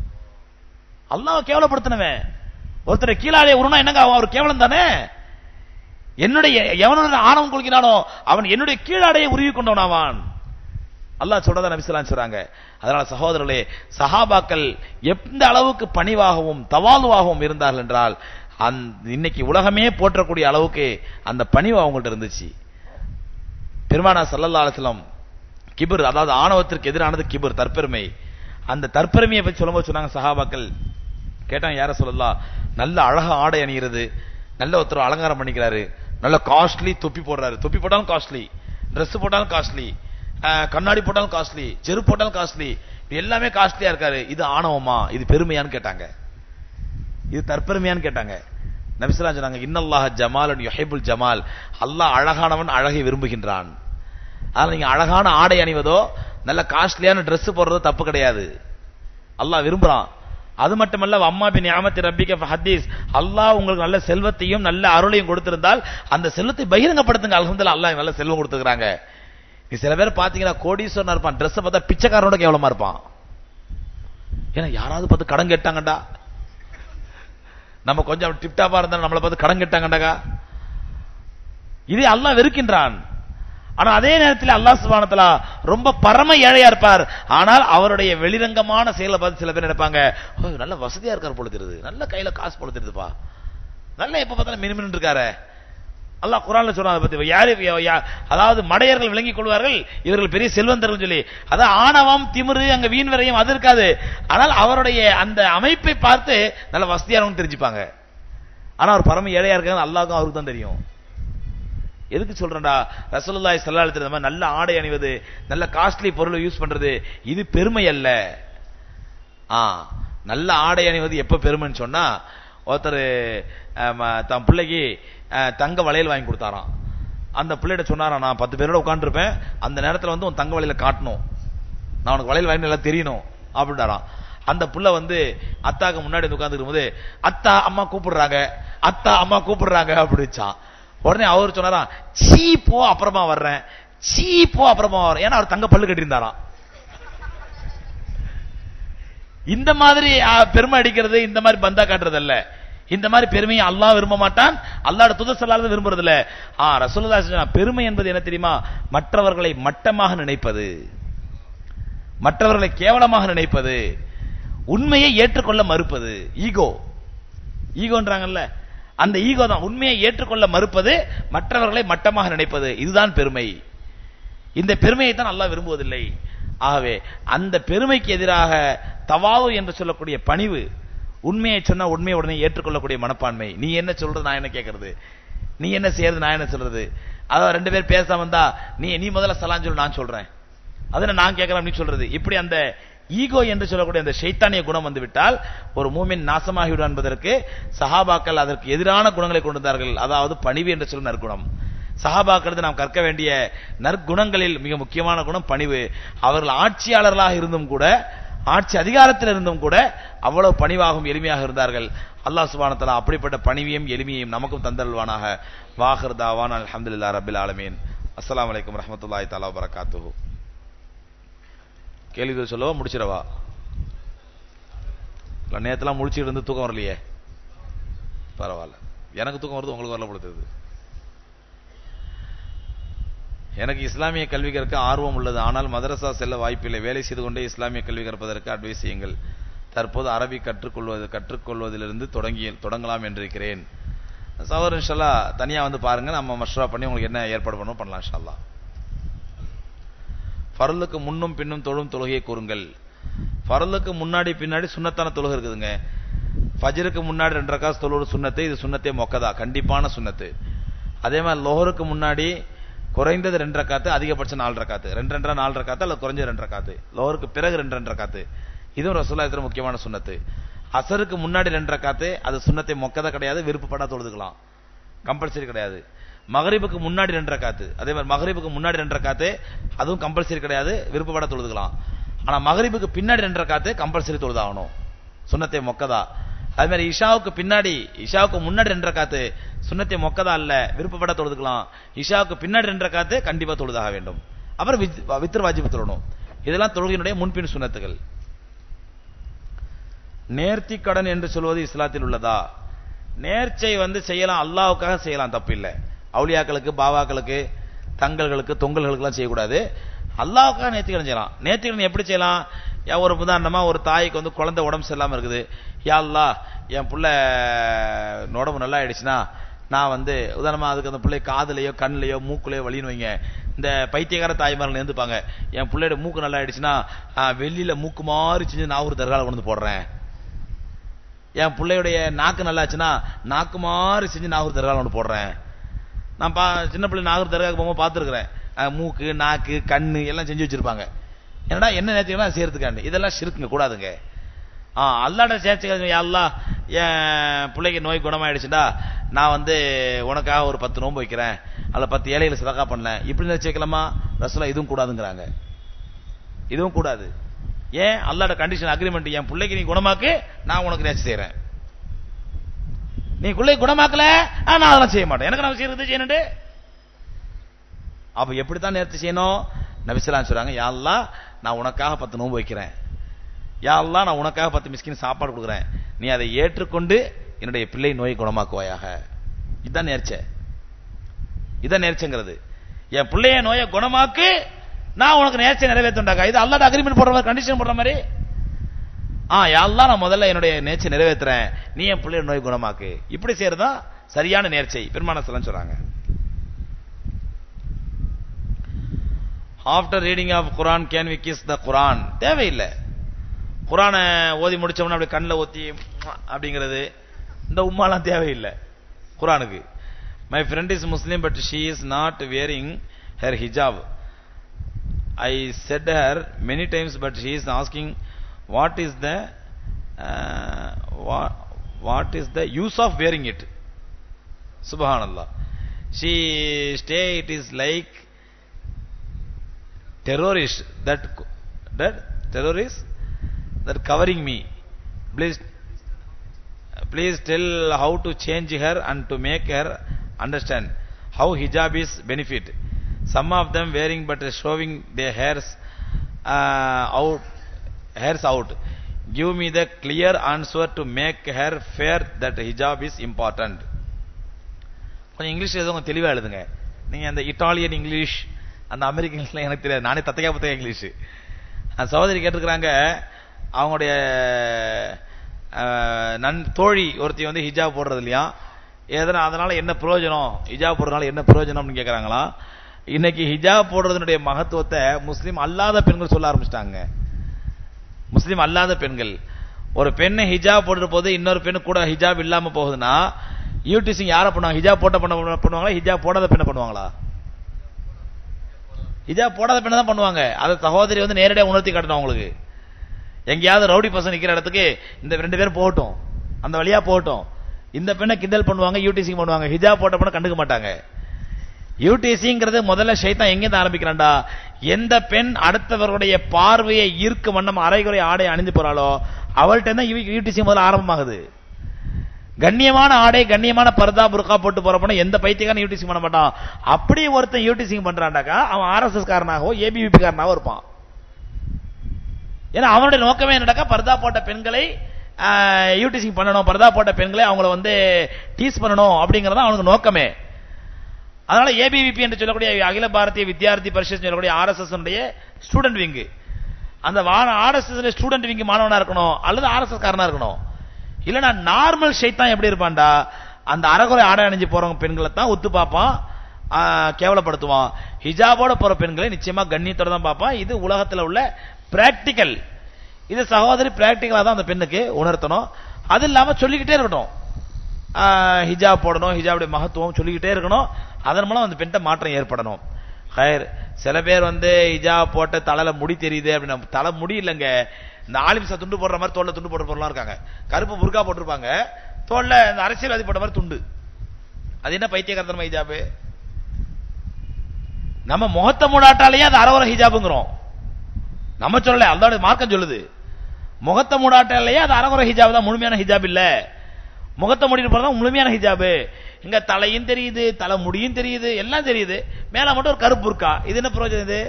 அல்லாஹ் கேவலப்படுத்தினவன் ஒருத்தரை கீழாடைய உருவனா என்னங்க அவன் அவர் கேவலம் தானே என்னுடைய எவனோட ஆணவம் கொள்கிறானோ அவன் என்னுடைய கீழாடைய உருவி கொண்டவனாவான் அல்லாஹ் சொல்றதா நபிசலாம் சொல்றாங்க அதனால சகோதரர்களே சஹாபாக்கள் எந்த அளவுக்கு பணிவாகவும் தவாலுவாகவும் இருந்தார்கள் என்றால் அந்த இன்னைக்கு உலகமே போற்றக்கூடிய அளவுக்கு அந்த பணிவு அவங்கள்ட்ட இருந்துச்சு பெருமானா சல்லல்லா அலிஸ்லாம் கிபர் அதாவது ஆணவத்திற்கு எதிரானது கிபர் தற்பெருமை அந்த தற்பெருமையை பற்றி சொல்லும்போது சொன்னாங்க சஹாபாக்கள் கேட்டாங்க யார சொல்லலாம் நல்ல அழகா ஆடை அணிகிறது நல்ல ஒருத்தர் அலங்காரம் பண்ணிக்கிறாரு நல்ல காஸ்ட்லி தொப்பி போடுறாரு தொப்பி போட்டாலும் காஸ்ட்லி Dress போட்டாலும் காஸ்ட்லி கண்ணாடி போட்டாலும் காஸ்ட்லி செருப்பு போட்டாலும் காஸ்ட்லி எல்லாமே காஸ்ட்லியா இருக்காரு இது ஆணவமா இது பெருமையான்னு கேட்டாங்க இது தற்பெருமையான்னு கேட்டாங்க நபிசுல்லா சொன்னாங்க இன்னல்லாஹ ஜமாலன் யுஹிபுல் ஜமால் அல்லாஹ் அழகானவன் அழகை விரும்புகின்றான் அதனால நீங்க அழகான ஆடை அணிவதோ நல்ல காஸ்ட்லியான Dress போடுறதோ தப்பு கிடையாது அல்லாஹ் விரும்புறான் அது மட்டுமல்ல அம்மா பின் ஞாமத்தி ரப்பிக்க ஹதீஸ் அல்லாஹ் உங்களுக்கு நல்ல செல்வத்தையும் நல்ல அருளையும் கொடுத்திருந்தால் அந்த செல்வத்தை பகிரங்கப்படுத்துங்க அல்ஹம்துலில்லாஹ் அல்லாஹ் நல்ல செல்வம் கொடுத்துக்கிறாங்க நீ சில பேர் பாத்தீங்கன்னா கோடீஸ்வரனா இருப்பான் Dress பார்த்தா பிச்சைக்காரனோட கேவலமா இருப்பான் ஏன்னா யாராவது பார்த்து கடன் கேட்டாங்கடா நம்ம கொஞ்சம் டிப்டாப்பா இருந்தா நம்மளை பார்த்து கடன் கட்டாங்கண்டாக்கா இதை அல்லாஹ் வெறுக்கின்றான் ஆனா அதே நேரத்தில் அல்லாஹ் சுபானத்தலா ரொம்ப பரம ஏழையா இருப்பார் ஆனால் அவருடைய வெளிரங்கமான செயலை பார்த்து சில பேர் நினைப்பாங்க "ஓ, நல்ல வசதியா இருக்கார் போல தெரியுது நல்ல கையில காசு போல தெரியுதுப்பா நல்ல எப்ப பார்த்தாலும் மினுமின்னு இருக்காரு அல்லாஹ் குரான்ல சொல்றான் அதை பத்தி யாரு யா- அதாவது மடையர்கள் விளங்கிக் கொள்வார்கள் இவர்கள் பெரிய செல்வந்தர்கள் சொல்லி அதான் ஆணவம் திமிரு அங்க வீண் விரயம் அது இருக்காது ஆனால் அவருடைய அந்த அமைப்பை பார்த்து நல்ல வசதியானவங்க தெரிஞ்சுப்பாங்க ஆனா அவர் பரம ஏழையா இருக்காங்க அல்லாஹ்க்கும் அவருக்கு தான் தெரியும் எதுக்கு சொல்றேன்டா ரசூலுல்லாஹி ஸல்லல்லாஹு அலைஹி வஸல்லம் நல்ல ஆடை அணிவது நல்ல காஸ்ட்லி பொருளை யூஸ் பண்றது இது பெருமை அல்ல ஆ நல்ல ஆடை அணிவது எப்ப பெருமைன்னு சொன்னா ஒருத்தர் தன் பிள்ளைக்கு அஹ், தங்க வளையல் வாங்கி கொடுத்தாராம் அந்த பிள்ளைகிட்ட சொன்னாராம் நான் பத்து பேரோட உட்காந்துருப்பேன் அந்த நேரத்துல வந்து உன் தங்க வளையல காட்டணும் நான் உனக்கு வளையல் வாங்கி எல்லாம் தெரியணும் அப்படின்றாராம் அந்த புள்ள வந்து அத்தாக்கு முன்னாடி வந்து உட்கார்ந்து இருக்கும்போது அத்தா அம்மா கூப்பிடுறாங்க அத்தா அம்மா கூப்பிடுறாங்க அப்படிச்சான் உடனே அவர் சொன்னாராம் சீ போ அப்புறமா வர்றேன் சீ போ அப்புறமா வர்றேன் ஏன்னா அவர் தங்க பல்லு கட்டியிருந்தாராம் இந்த மாதிரி ஆ, பெருமை அடிக்கிறது இந்த மாதிரி பந்தா காட்டுறது அல்ல இந்த மாதிரி பெருமையை அல்லாஹ் விரும்ப மாட்டான் அல்லாஹ்வுடைய தூதர் ஸல்லல்லாஹு விரும்புறது இல்ல ஆ ரசூலுல்லாஹி ஸல்லல்லாஹு அலைஹி பெருமை என்பது என்ன தெரியுமா மற்றவர்களை மட்டமாக நினைப்பது மற்றவர்களை கேவலமாக நினைப்பது உண்மையை ஏற்றுக்கொள்ள மறுப்பது ஈகோ ஈகோன்றாங்கல்ல அந்த ஈகோ தான் உண்மையை ஏற்றுக்கொள்ள மறுப்பது மற்றவர்களை மட்டமாக நினைப்பது இதுதான் பெருமை இந்த பெருமையை தான் அல்லாஹ் விரும்புவதில்லை ஆகவே அந்த பெருமைக்கு எதிராக தவாவு என்று சொல்லக்கூடிய பணிவு உண்மையை சொன்னா உண்மையை உடனே ஏற்றுக்கொள்ளக்கூடிய மனப்பான்மை நீ என்ன சொல்றது நான் என்ன கேட்கறது நீ என்ன செய்யறது நான் என்ன சொல்றது அதாவது ரெண்டு பேர் பேசாம வந்தா நீ நீ முதல்ல சலான் சொல்லு நான் சொல்றேன் அதுல நான் கேட்கறேன் நீ சொல்றது இப்படி அந்த ஈகோ என்று சொல்லக்கூடிய அந்த ஷைத்தானிய குணம் வந்து விட்டால் ஒரு மூமின் நாசமாகிவிடும் என்பதற்கு சஹாபாக்கள் அதற்கு எதிரான குணங்களை கொண்டு வந்தார்கள் அதாவது பணிவு என்று சொல்லும் நற்குணம் சஹாபாக்கிறது நாம் கற்க வேண்டிய நற்குணங்களில் மிக முக்கியமான குணம் பணிவு அவர்கள் ஆட்சியாளர்களாக இருந்தும் கூட ஆட்சி அதிகாரத்தில் இருந்தும் கூட அவ்வளவு பணிவாகவும் எளிமையாக இருந்தார்கள் அல்லாஹ் சுப்ஹானஹு வ தஆலா அப்படிப்பட்ட பணிவையும் எளிமையையும் நமக்கும் தந்தல்வானாக வாஹிர் தாவான் அல்ஹம்துலில்லாஹி ரப்பில் ஆலமீன் அஸ்ஸலாமு அலைக்கும் வரஹ்மத்துல்லாஹி தஆலா வபரகாத்துஹு கேள்வி சொல்லவா முடிச்சிடவா இல்ல நேத்தெல்லாம் முடிச்சிட்டு இருந்து தூக்கம் வரலையே பரவாயில்ல எனக்கு தூக்கம் வருது உங்களுக்கு வரல பொழுது எனக்கு இஸ்லாமிய கல்வி கற்க ஆர்வம் உள்ளது ஆனால் மதரசா செல்ல வாய்ப்பில்லை வேலை செய்து கொண்டே இஸ்லாமிய கல்வி கற்பதற்கு அட்வைஸ் செய்யுங்கள் தற்போது அரபி கற்றுக்கொள்வது கற்றுக்கொள்வதிலிருந்து தொடங்கி தொடங்கலாம் என்றிருக்கிறேன் சவர் இன்ஷல்லா தனியா வந்து பாருங்க நம்ம மஷ்ரா பண்ணி உங்களுக்கு என்ன ஏற்பாடு பண்ணணும் பண்ணலாம் இன்ஷல்லா ஃபரலுக்கு முன்னும் பின்னும் தொழும் தொழுகையை கூறுங்கள் ஃபரலுக்கு முன்னாடி பின்னாடி சுன்னத்தான தொழுகை இருக்குதுங்க ஃபஜ்ருக்கு முன்னாடி ரெண்டு ரக்காஸ் தொழுவது சுன்னத்து இது சுன்னத்தே மொக்கதா கண்டிப்பான சுன்னத்து அதே மாதிரி லோஹருக்கு முன்னாடி குறைந்தது ரெண்டு ரக்காத்து அதிகபட்சம் நாலு ரக்காத்து ரெண்டு ரெண்டரை நாலு ரக்காத்து அல்லது குறைஞ்ச ரெண்டு ரக்காத்து லோஹருக்கு பிறகு ரெண்டு ரெண்டு ரக்காத்து இதுவும் ரசூல்லா இதுல முக்கியமான சுன்னத்து அசருக்கு முன்னாடி ரெண்டு ரக்காத்து அது சுன்னத்தை மொக்கதா கிடையாது விருப்பப்பட்டா தொழுதுக்கலாம் கம்பல்சரி கிடையாது மகரிபுக்கு முன்னாடி ரெண்டு ரக்காத்து அதே மாதிரி மகரிபுக்கு முன்னாடி ரெண்டு ரக்காத்து அதுவும் கம்பல்சரி கிடையாது விருப்பப்பட தொழுதுக்கலாம் ஆனா மகரிபுக்கு பின்னாடி ரெண்டு ரக்காத்து கம்பல்சரி தொழுதாகணும் சுன்னத்தை மொக்கதா அதே மாதிரி இஷாவுக்கு பின்னாடி இஷாவுக்கு முன்னாடி ரெண்டு ரக்காத்து சுன்னத்தை மொக்கதா இல்ல விருப்பப்பட தொழுதுக்கலாம் இஷாவுக்கு பின்னாடி ரெண்டு ரக்காத்து கண்டிப்பா தொழுதாக வேண்டும் அப்புறம் வித்- வித்ர் வாஜிபு தொழணும் இதெல்லாம் தொழுகையினுடைய முன்பின் சுன்னத்துகள் நேர்த்தி கடன் என்று சொல்வது இஸ்லாத்தில் உள்ளதா நேர்ச்சை வந்து செய்யலாம் அல்லாஹ்வுக்காக செய்யலாம் தப்பு இல்லை அவுலியாக்களுக்கு பாவாக்களுக்கு தங்கல்களுக்கு தொங்கல்களுக்கெல்லாம் செய்யக்கூடாது அல்லாஹ்வுக்காக நேர்த்தி கடன் செய்யலாம் நேர்த்தி கடன் எப்படி செய்யலாம் யா, ஒரு உதாரணமா ஒரு தாய்க்கு வந்து குழந்தை உடம்பு சரியில்லாம இருக்குது யா அல்லாஹ் என் புள்ள உடம்பு நல்லா ஆயிடுச்சுன்னா நான் வந்து உதாரணமா அதுக்கு அந்த பிள்ளை காதுலயோ கண்ணுலயோ மூக்குலயோ வலின்னு வைங்க இந்த பைத்தியக்கார தாய்மார்கள் இருந்துப்பாங்க என் பிள்ளையோட மூக்கு நல்லா ஆயிடுச்சுன்னா ஆ, வெள்ளியில மூக்கு மாதிரி செஞ்சு நான் ஒரு தர்கால கொண்டு வந்து போடுறேன் என் பிள்ளையுடைய நாக்கு நல்லாச்சுன்னா நாக்கு மாதிரி செஞ்சு நாகூர் தர்கால ஒன்று போடுறேன் நான் பா சின்ன பிள்ளை நாகூர் தர்காவுக்கு போகும்போது பார்த்துருக்குறேன் மூக்கு நாக்கு கண்ணு எல்லாம் செஞ்சு வச்சிருப்பாங்க என்னடா என்ன நேர்த்திக்கலாம் செய்யறதுக்காண்டி இதெல்லாம் சிறுக்குங்க கூடாதுங்க ஆ அல்லாட சேர்த்து அல்லா என் பிள்ளைக்கு நோய் குணமாயிடுச்சுடா நான் வந்து உனக்காக ஒரு பத்து நோன்பு வைக்கிறேன் அல்ல பத்து ஏழைகளை சதக்கா பண்ணல இப்படி நினைச்சு வைக்கலாமா ரசூலா இதுவும் கூடாதுங்கிறாங்க இதுவும் கூடாது ஏன் அல்லாட கண்டிஷன் அக்ரிமெண்ட் என் பிள்ளைக்கு நீ குணமாக்கு நான் உனக்கு நேர்ச்சி செய்யறேன் நீ பிள்ளை குணமாக்கல ஆ, நான் அதெல்லாம் செய்ய மாட்டேன் எனக்கு நான் செய்யறது செய்யணுண்டு அப்ப எப்படித்தான் நேர்த்தி செய்யணும் நபிசலாம் சொல்றாங்க யா அல்லாஹ் நான் உனக்காக பத்து நோன்பு வைக்கிறேன் யா அல்லாஹ் நான் உனக்காக பத்து மிஸ்கின் சாப்பாடு கொடுக்குறேன் நீ அதை ஏற்றுக்கொண்டு என்னுடைய பிள்ளை நோயை குணமாக்குவாயாக இதுதான் நேர்ச்சை இதான் நேர்ச்சைங்கிறது என் பிள்ளைய நோயை குணமாக்கு நான் உனக்கு நேர்ச்சை நிறைவேற்றுண்டாக்கா இது அல்லாட அக்ரிமெண்ட் போடுற மாதிரி கண்டிஷன் போடுற மாதிரி ஆ யாரெல்லாம் நான் முதல்ல என்னுடைய நேர்ச்சை நிறைவேற்றுறேன் நீ என் பிள்ளைய நோய் குணமாக்கு இப்படி செய்யறதுதான் சரியான நேர்ச்சை பெருமான சொல்றாங்க after reading of Quran can we kiss the Quran தேவையில்லை குரானை ஓதி முடிச்சோம்னா அப்படி கண்ணில் ஊத்தி அப்படிங்கிறது இந்த உம்மாலாம் தேவையில்லை குரானுக்கு my friend is Muslim but she is not wearing her hijab I said her many times but she is asking what is the what is the use of wearing it சுபஹானல்லா she stay it is like terrorist that that terrorist that covering me please please tell how to change her and to make her understand how hijab is benefit some of them wearing but showing their hairs uh, out hairs out give me the clear answer to make her fair that hijab is important கொஞ்சம் இங்கிலீஷ் எதுவும் தெளிவா எழுதுங்க நீங்க அந்த இட்டாலியன் இங்கிலீஷ் அந்த அமெரிக்கன்ஸ்ல எனக்கு தெரியாது நானே தத்தையா புத்தக இங்கிலீஷ் அந்த சகோதரி கேட்டிருக்கிறாங்க அவங்களுடைய நன் தோழி ஒருத்தி வந்து ஹிஜாப் போடுறது இல்லையா எதனா அதனால என்ன பிரயோஜனம் ஹிஜாப் போடுறதுனால என்ன பிரயோஜனம்னு கேட்கறாங்களா இன்னைக்கு ஹிஜாப் போடுறதுனுடைய மகத்துவத்தை முஸ்லீம் அல்லாத பெண்கள் சொல்ல ஆரம்பிச்சிட்டாங்க முஸ்லீம் அல்லாத பெண்கள் ஒரு பெண்ணை ஹிஜாப் போடுற போது இன்னொரு பெண்ணு கூட ஹிஜாப் இல்லாம போகுதுன்னா யூடிசிங் யாரை பண்ணுவாங்க ஹிஜாப் போட்ட பண்ண பண்ணுவாங்களா ஹிஜாப் போடாத பெண்ணை பண்ணுவாங்களா ஹிஜாப் போடாத பெண்ணை தான் பண்ணுவாங்க அதை சகோதரி வந்து நேரடியாக உணர்த்தி காட்டணும் அவங்களுக்கு எங்கேயாவது ரவுடி பசங்க நிக்கிற இடத்துக்கு இந்த ரெண்டு பேரும் போகட்டும் அந்த வழியா போகட்டும் இந்த பெண்ணை கிண்டல் பண்ணுவாங்க யூடிசிங் பண்ணுவாங்க ஹிஜாப் போட்ட பெண்ணை கண்டுக்க மாட்டாங்க யூடிசிங்கிறது முதல்ல ஷைத்தான் எங்கேருந்து ஆரம்பிக்கிறான்டா எந்த பெண் அடுத்தவர்களுடைய பார்வையை ஈர்க்கும் வண்ணம் அரைகுறை ஆடை அணிந்து போறாளோ அவள்கிட்ட தான் யூடிசி முதல்ல ஆரம்பமாகுது கண்ணியமான ஆடை கண்ணியமான பர்தா புர்கா போட்டு போறப்ப எந்த பைத்தியக்காரன் யூடிசிங் பண்ண மாட்டான் அப்படி ஒருத்தன் யூடிசிங் பண்றான்டாக்கா அவன் ஆர்எஸ்எஸ் காரனாகவோ ஏபிவிபி காரனாகவோ இருப்பான் ஏன்னா அவனுடைய நோக்கமே என்னடாக்கா பர்தா போட்ட பெண்களை யூடிசிங் பண்ணணும் பர்தா போட்ட பெண்களை அவங்கள வந்து டீஸ் பண்ணணும் அப்படிங்கறது அவனுக்கு நோக்கமே அதனால ஏபிவிபி என்று சொல்லக்கூடிய அகில பாரதிய வித்யார்த்தி பரிஷத் சொல்லக்கூடிய ஆர்எஸ்எஸ் ஸ்டூடெண்ட் விங் அந்த ஆர்எஸ்எஸ் ஸ்டூடெண்ட் விங் மாணவனா இருக்கணும் அல்லது ஆர்எஸ்எஸ் காரனா இருக்கணும் இல்லனா நார்மல் ஷைத்தான் எப்படி இருப்பான்டா அந்த அறகுறை ஆடை அணிஞ்சு போறவங்க பெண்களை தான் ஒத்து பார்ப்பான் கேவலப்படுத்துவான் ஹிஜாபோட போற பெண்களை நிச்சயமா கண்ணியத்தோட தான் பார்ப்பான் இது உலகத்துல உள்ள பிராக்டிக்கல் இது சகோதரி பிராக்டிக்கலா தான் அந்த பெண்ணுக்கு உணர்த்தணும் அது இல்லாம சொல்லிக்கிட்டே இருக்கட்டும் ஹிஜாப் போடணும் ஹிஜாபுடைய மகத்துவம் சொல்லிக்கிட்டே இருக்கணும் அதன் மூலம் அந்த பெண்கிட்ட மாற்றம் ஏற்படணும் ஹயர் சில பேர் வந்து ஹிஜாப் போட்ட தலையில முடி தெரியுது அப்படின்னு தலை முடி இல்லைங்க இந்த ஆலிம்சா துண்டு போடுற மாதிரி தோல்ல துண்டு போடுற பொருளாம் இருக்காங்க கருப்பு முருகா போட்டிருப்பாங்க தோல்ல இந்த அரசியல்வாதி போட்ட மாதிரி துண்டு அது என்ன பைத்தியகாரத்தனமா ஹிஜாபு நம்ம முகத்தை மூடாட்டாலேயே அது அறவர ஹிஜாபுங்கிறோம் நம்ம சொல்லல அதோட மார்க்கம் சொல்லுது முகத்தை மூடாட்டாலேயே அது அறகுறை ஹிஜாப் தான் முழுமையான ஹிஜாப் இல்ல முகத்தை மூடிட்டு போறதா முழுமையான ஹிஜாபு இங்க தலையும் தெரியுது தலை முடியும் தெரியுது எல்லாம் தெரியுது மேல மட்டும் ஒரு கருப்பு இருக்கா இது என்ன பிரயோஜனம் இது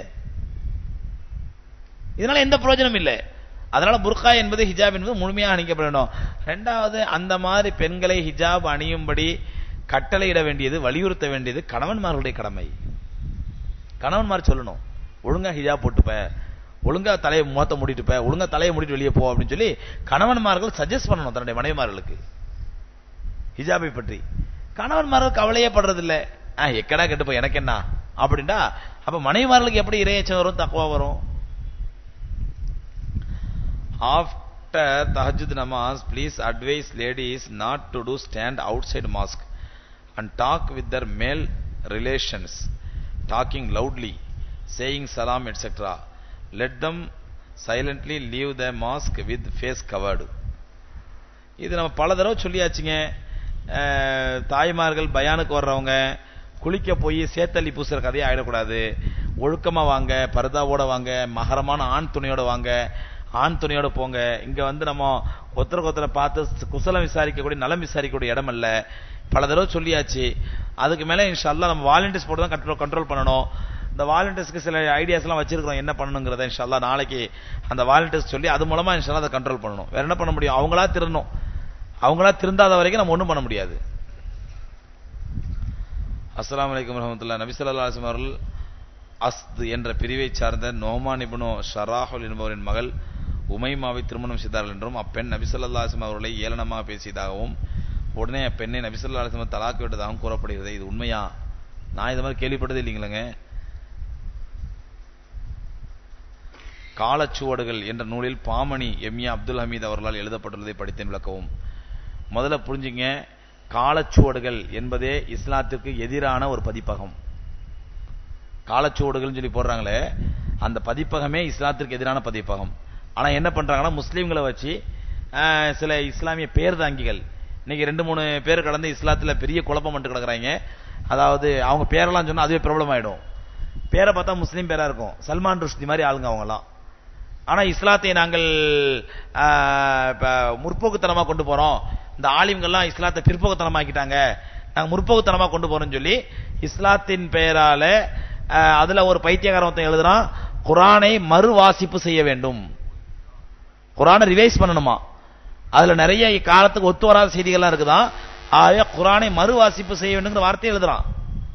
இதனால எந்த பிரயோஜனம் இல்லை அதனால புர்கா என்பது ஹிஜாப் என்பது முழுமையாக அணிக்கப்படணும் ரெண்டாவது அந்த மாதிரி பெண்களை ஹிஜாப் அணியும்படி கட்டளையிட வேண்டியது வலியுறுத்த வேண்டியது கணவன்மார்களுடைய கடமை கணவன்மார் சொல்லணும் ஒழுங்கா ஹிஜாப் போட்டுப்ப ஒழுங்கா தலையை முகத்தை மூடிட்டுப்ப ஒழுங்கா தலையை மூடிட்டு வெளியே போ அப்படின்னு சொல்லி கணவன்மார்கள் சஜஸ்ட் பண்ணணும் தன்னுடைய மனைவிமார்களுக்கு ஹிஜாபை பற்றி கணவன்மார்கள் கவலையே படுறது இல்ல எக்கடா கெட்டு போய் எனக்கு என்ன அப்படின்டா அப்ப மனைவிமார்களுக்கு எப்படி இறையச்சம் வரும் தக்குவா வரும் After Tahajjud Namaz, please advise ladies not to do stand outside mosque and talk with their male relations, talking loudly, saying salam, etc. Let them silently leave the mosque with face covered. இது நம்ம பல தடவை சொல்லியாச்சுங்க தாய்மார்கள் பயானுக்கு வர்றவங்க குளிக்க போய் சேத்தள்ளி பூசுற கதையை ஆயிடக்கூடாது ஒழுக்கமா வாங்க பரதாவோட வாங்க மகரமான ஆண் துணையோட வாங்க ஆண் துணையோட போங்க இங்க வந்து நம்ம ஒருத்தர ஒருத்தரை பார்த்து குசலம் விசாரிக்கக்கூடிய நலம் விசாரிக்கக்கூடிய இடம் அல்ல பல தடவை சொல்லியாச்சு அதுக்கு மேல இன்ஷால்லா நம்ம வாலண்டியர்ஸ் போட்டு தான் கண்ட்ரோல் கண்ட்ரோல் பண்ணணும் இந்த வாலண்டியர்ஸ்க்கு சில ஐடியாஸ் எல்லாம் வச்சிருக்கிறோம் என்ன பண்ணணுங்கிறத இன்ஷால்லா நாளைக்கு அந்த வாலண்டியர்ஸ் சொல்லி அது மூலமா இன்ஷால்லா அதை கண்ட்ரோல் பண்ணணும் வேற என்ன பண்ண முடியும் அவங்களா திருணும் அவங்களா திருந்தாத வரைக்கும் நம்ம ஒண்ணும் பண்ண முடியாது அஸ்ஸலாமு அலைக்கும் வரஹ்மத்துல்லாஹி நபி ஸல்லல்லாஹு அலைஹி வஸல்லம் அவர்கள் அஸ்த் என்ற பிரிவை சார்ந்த நோமான் இப்னு ஷராஹுல் என்பவரின் மகள் உமைமாவை திருமணம் செய்தார்கள் என்றும் அப்பெண் நபி ஸல்லல்லாஹு அலைஹி வஸல்லம் அவர்களை ஏளனமாக பேசியதாகவும் உடனே அப்பெண்ணை நபி ஸல்லல்லாஹு அலைஹி வஸல்லம் தலாக் விட்டதாகவும் கூறப்படுகிறது இது உண்மையா நான் இது மாதிரி கேள்விப்பட்டதே இல்லைங்களேங்க காலச்சுவடுகள் என்ற நூலில் பாமணி எம்ஏ அப்துல் ஹமீத் அவர்களால் எழுதப்பட்டுள்ளதை படித்தேன் விளக்கவும் முதல்ல புரிஞ்சுங்க காலச்சுவடுகள் என்பதே இஸ்லாத்திற்கு எதிரான ஒரு பதிப்பகம் காலச்சுவடுகள்னு சொல்லி போடுறாங்களே அந்த பதிப்பகமே இஸ்லாத்திற்கு எதிரான பதிப்பகம் ஆனா என்ன பண்றாங்கன்னா முஸ்லீம்களை வச்சு ஆஹ், சில இஸ்லாமிய பேர்தாங்கிகள் இன்னைக்கு ரெண்டு மூணு பேர் கடந்து இஸ்லாத்துல பெரிய குழப்பம் பண்ணிட்டு கிடக்குறாங்க அதாவது அவங்க பேரெல்லாம் சொன்னா அதுவே ப்ராப்ளம் ஆயிடும் பேரை பார்த்தா முஸ்லீம் பேரா இருக்கும் சல்மான் ருஷ்தி மாதிரி ஆளுங்க அவங்கலாம் ஆனா இஸ்லாத்தை நாங்கள் ஆஹ், இப்ப முற்போக்குத்தனமா கொண்டு போறோம் இந்த ஆலிம்கள்லாம் இஸ்லாத்தை பிற்போக்குத்தனமாக்கிட்டாங்க நாங்க முற்போக்குத்தனமா கொண்டு போறோம்னு சொல்லி இஸ்லாத்தின் பெயரால ஆஹ், அதுல ஒரு பைத்தியகாரன் ஒருத்தன் எழுதுறான் குரானை மறு வாசிப்பு செய்ய வேண்டும் குரானை ரிவைஸ் பண்ணணுமா அதுல நிறைய காலத்துக்கு ஒத்து வராத செய்திகள்லாம் இருக்குதான் ஆக குரானை மறு வாசிப்பு செய்ய வேண்டுங்கிற வார்த்தையை எழுதுறான்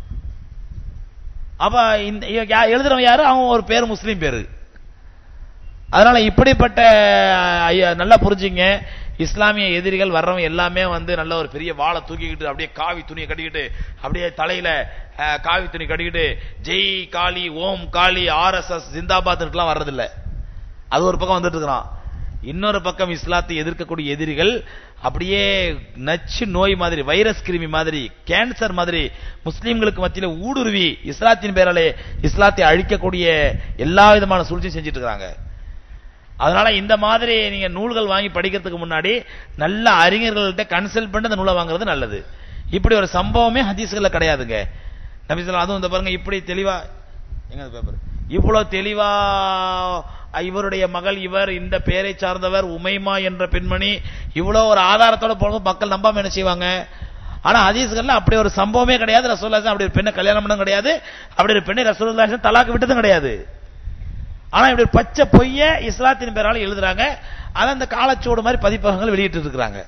அப்ப இந்த இவன் யா- எழுதுறவன் யாரு அவன் ஒரு பேர் முஸ்லீம் பேரு அதனால இப்படிப்பட்ட ஐயா, நல்லா புரிஞ்சுங்க இஸ்லாமிய எதிரிகள் வர்றவங்க எல்லாமே வந்து நல்ல ஒரு பெரிய வாளை தூக்கிக்கிட்டு அப்படியே காவி துணியை கட்டிக்கிட்டு அப்படியே தலையில அஹ், காவி துணி கட்டிக்கிட்டு ஜெய் காளி ஓம் காளி ஆர்எஸ்எஸ் ஜிந்தாபாத்லாம் வர்றதில்ல அது ஒரு பக்கம் வந்துட்டு இருக்கிறான் இன்னொரு பக்கம் இஸ்லாத்தை எதிர்க்கக்கூடிய எதிரிகள் அப்படியே நச்சு நோய் மாதிரி வைரஸ் கிருமி மாதிரி கேன்சர் மாதிரி முஸ்லிம்களுக்கு மத்தியில ஊடுருவி இஸ்லாத்தின் பேராலே இஸ்லாத்தை அழிக்கக்கூடிய எல்லா விதமான சூழ்ச்சியும் செஞ்சுட்டு இருக்காங்க அதனால இந்த மாதிரி நீங்க நூல்கள் வாங்கி படிக்கிறதுக்கு முன்னாடி நல்ல அறிஞர்கள்ட்ட கன்சல்ட் பண்ணி அந்த நூலை வாங்குறது நல்லது இப்படி ஒரு சம்பவமே ஹதீஸ்கள்ல கிடையாதுங்க நபி ஸல்லல்லாஹு அதுவும் இந்த பாருங்க இப்படி தெளிவா எங்க பேப்பர் இவ்வளவு தெளிவா அஹ், இவருடைய மகள் இவர் இந்த பெயரை சார்ந்தவர் உமைமா என்ற பெண்மணி இவ்வளவு ஒரு ஆதாரத்தோட போகும்போது மக்கள் நம்பாம என்ன செய்வாங்க ஆனா ஹதீஸ்கள்ல அப்படி ஒரு சம்பவமே கிடையாது ரசூலுல்லாஹி அப்படி ஒரு பெண்ணை கல்யாணம் பண்ணதும் கிடையாது அப்படி ஒரு பெண்ணை ரசூலுல்லாஹி தலாக்கு விட்டதும் கிடையாது ஆனா இப்படி ஒரு பச்சை பொய்ய இஸ்லாத்தின் பேரால எழுதுறாங்க அதை அந்த காலச்சோடு மாதிரி பதிப்பகங்கள் வெளியிட்டு இருக்கிறாங்க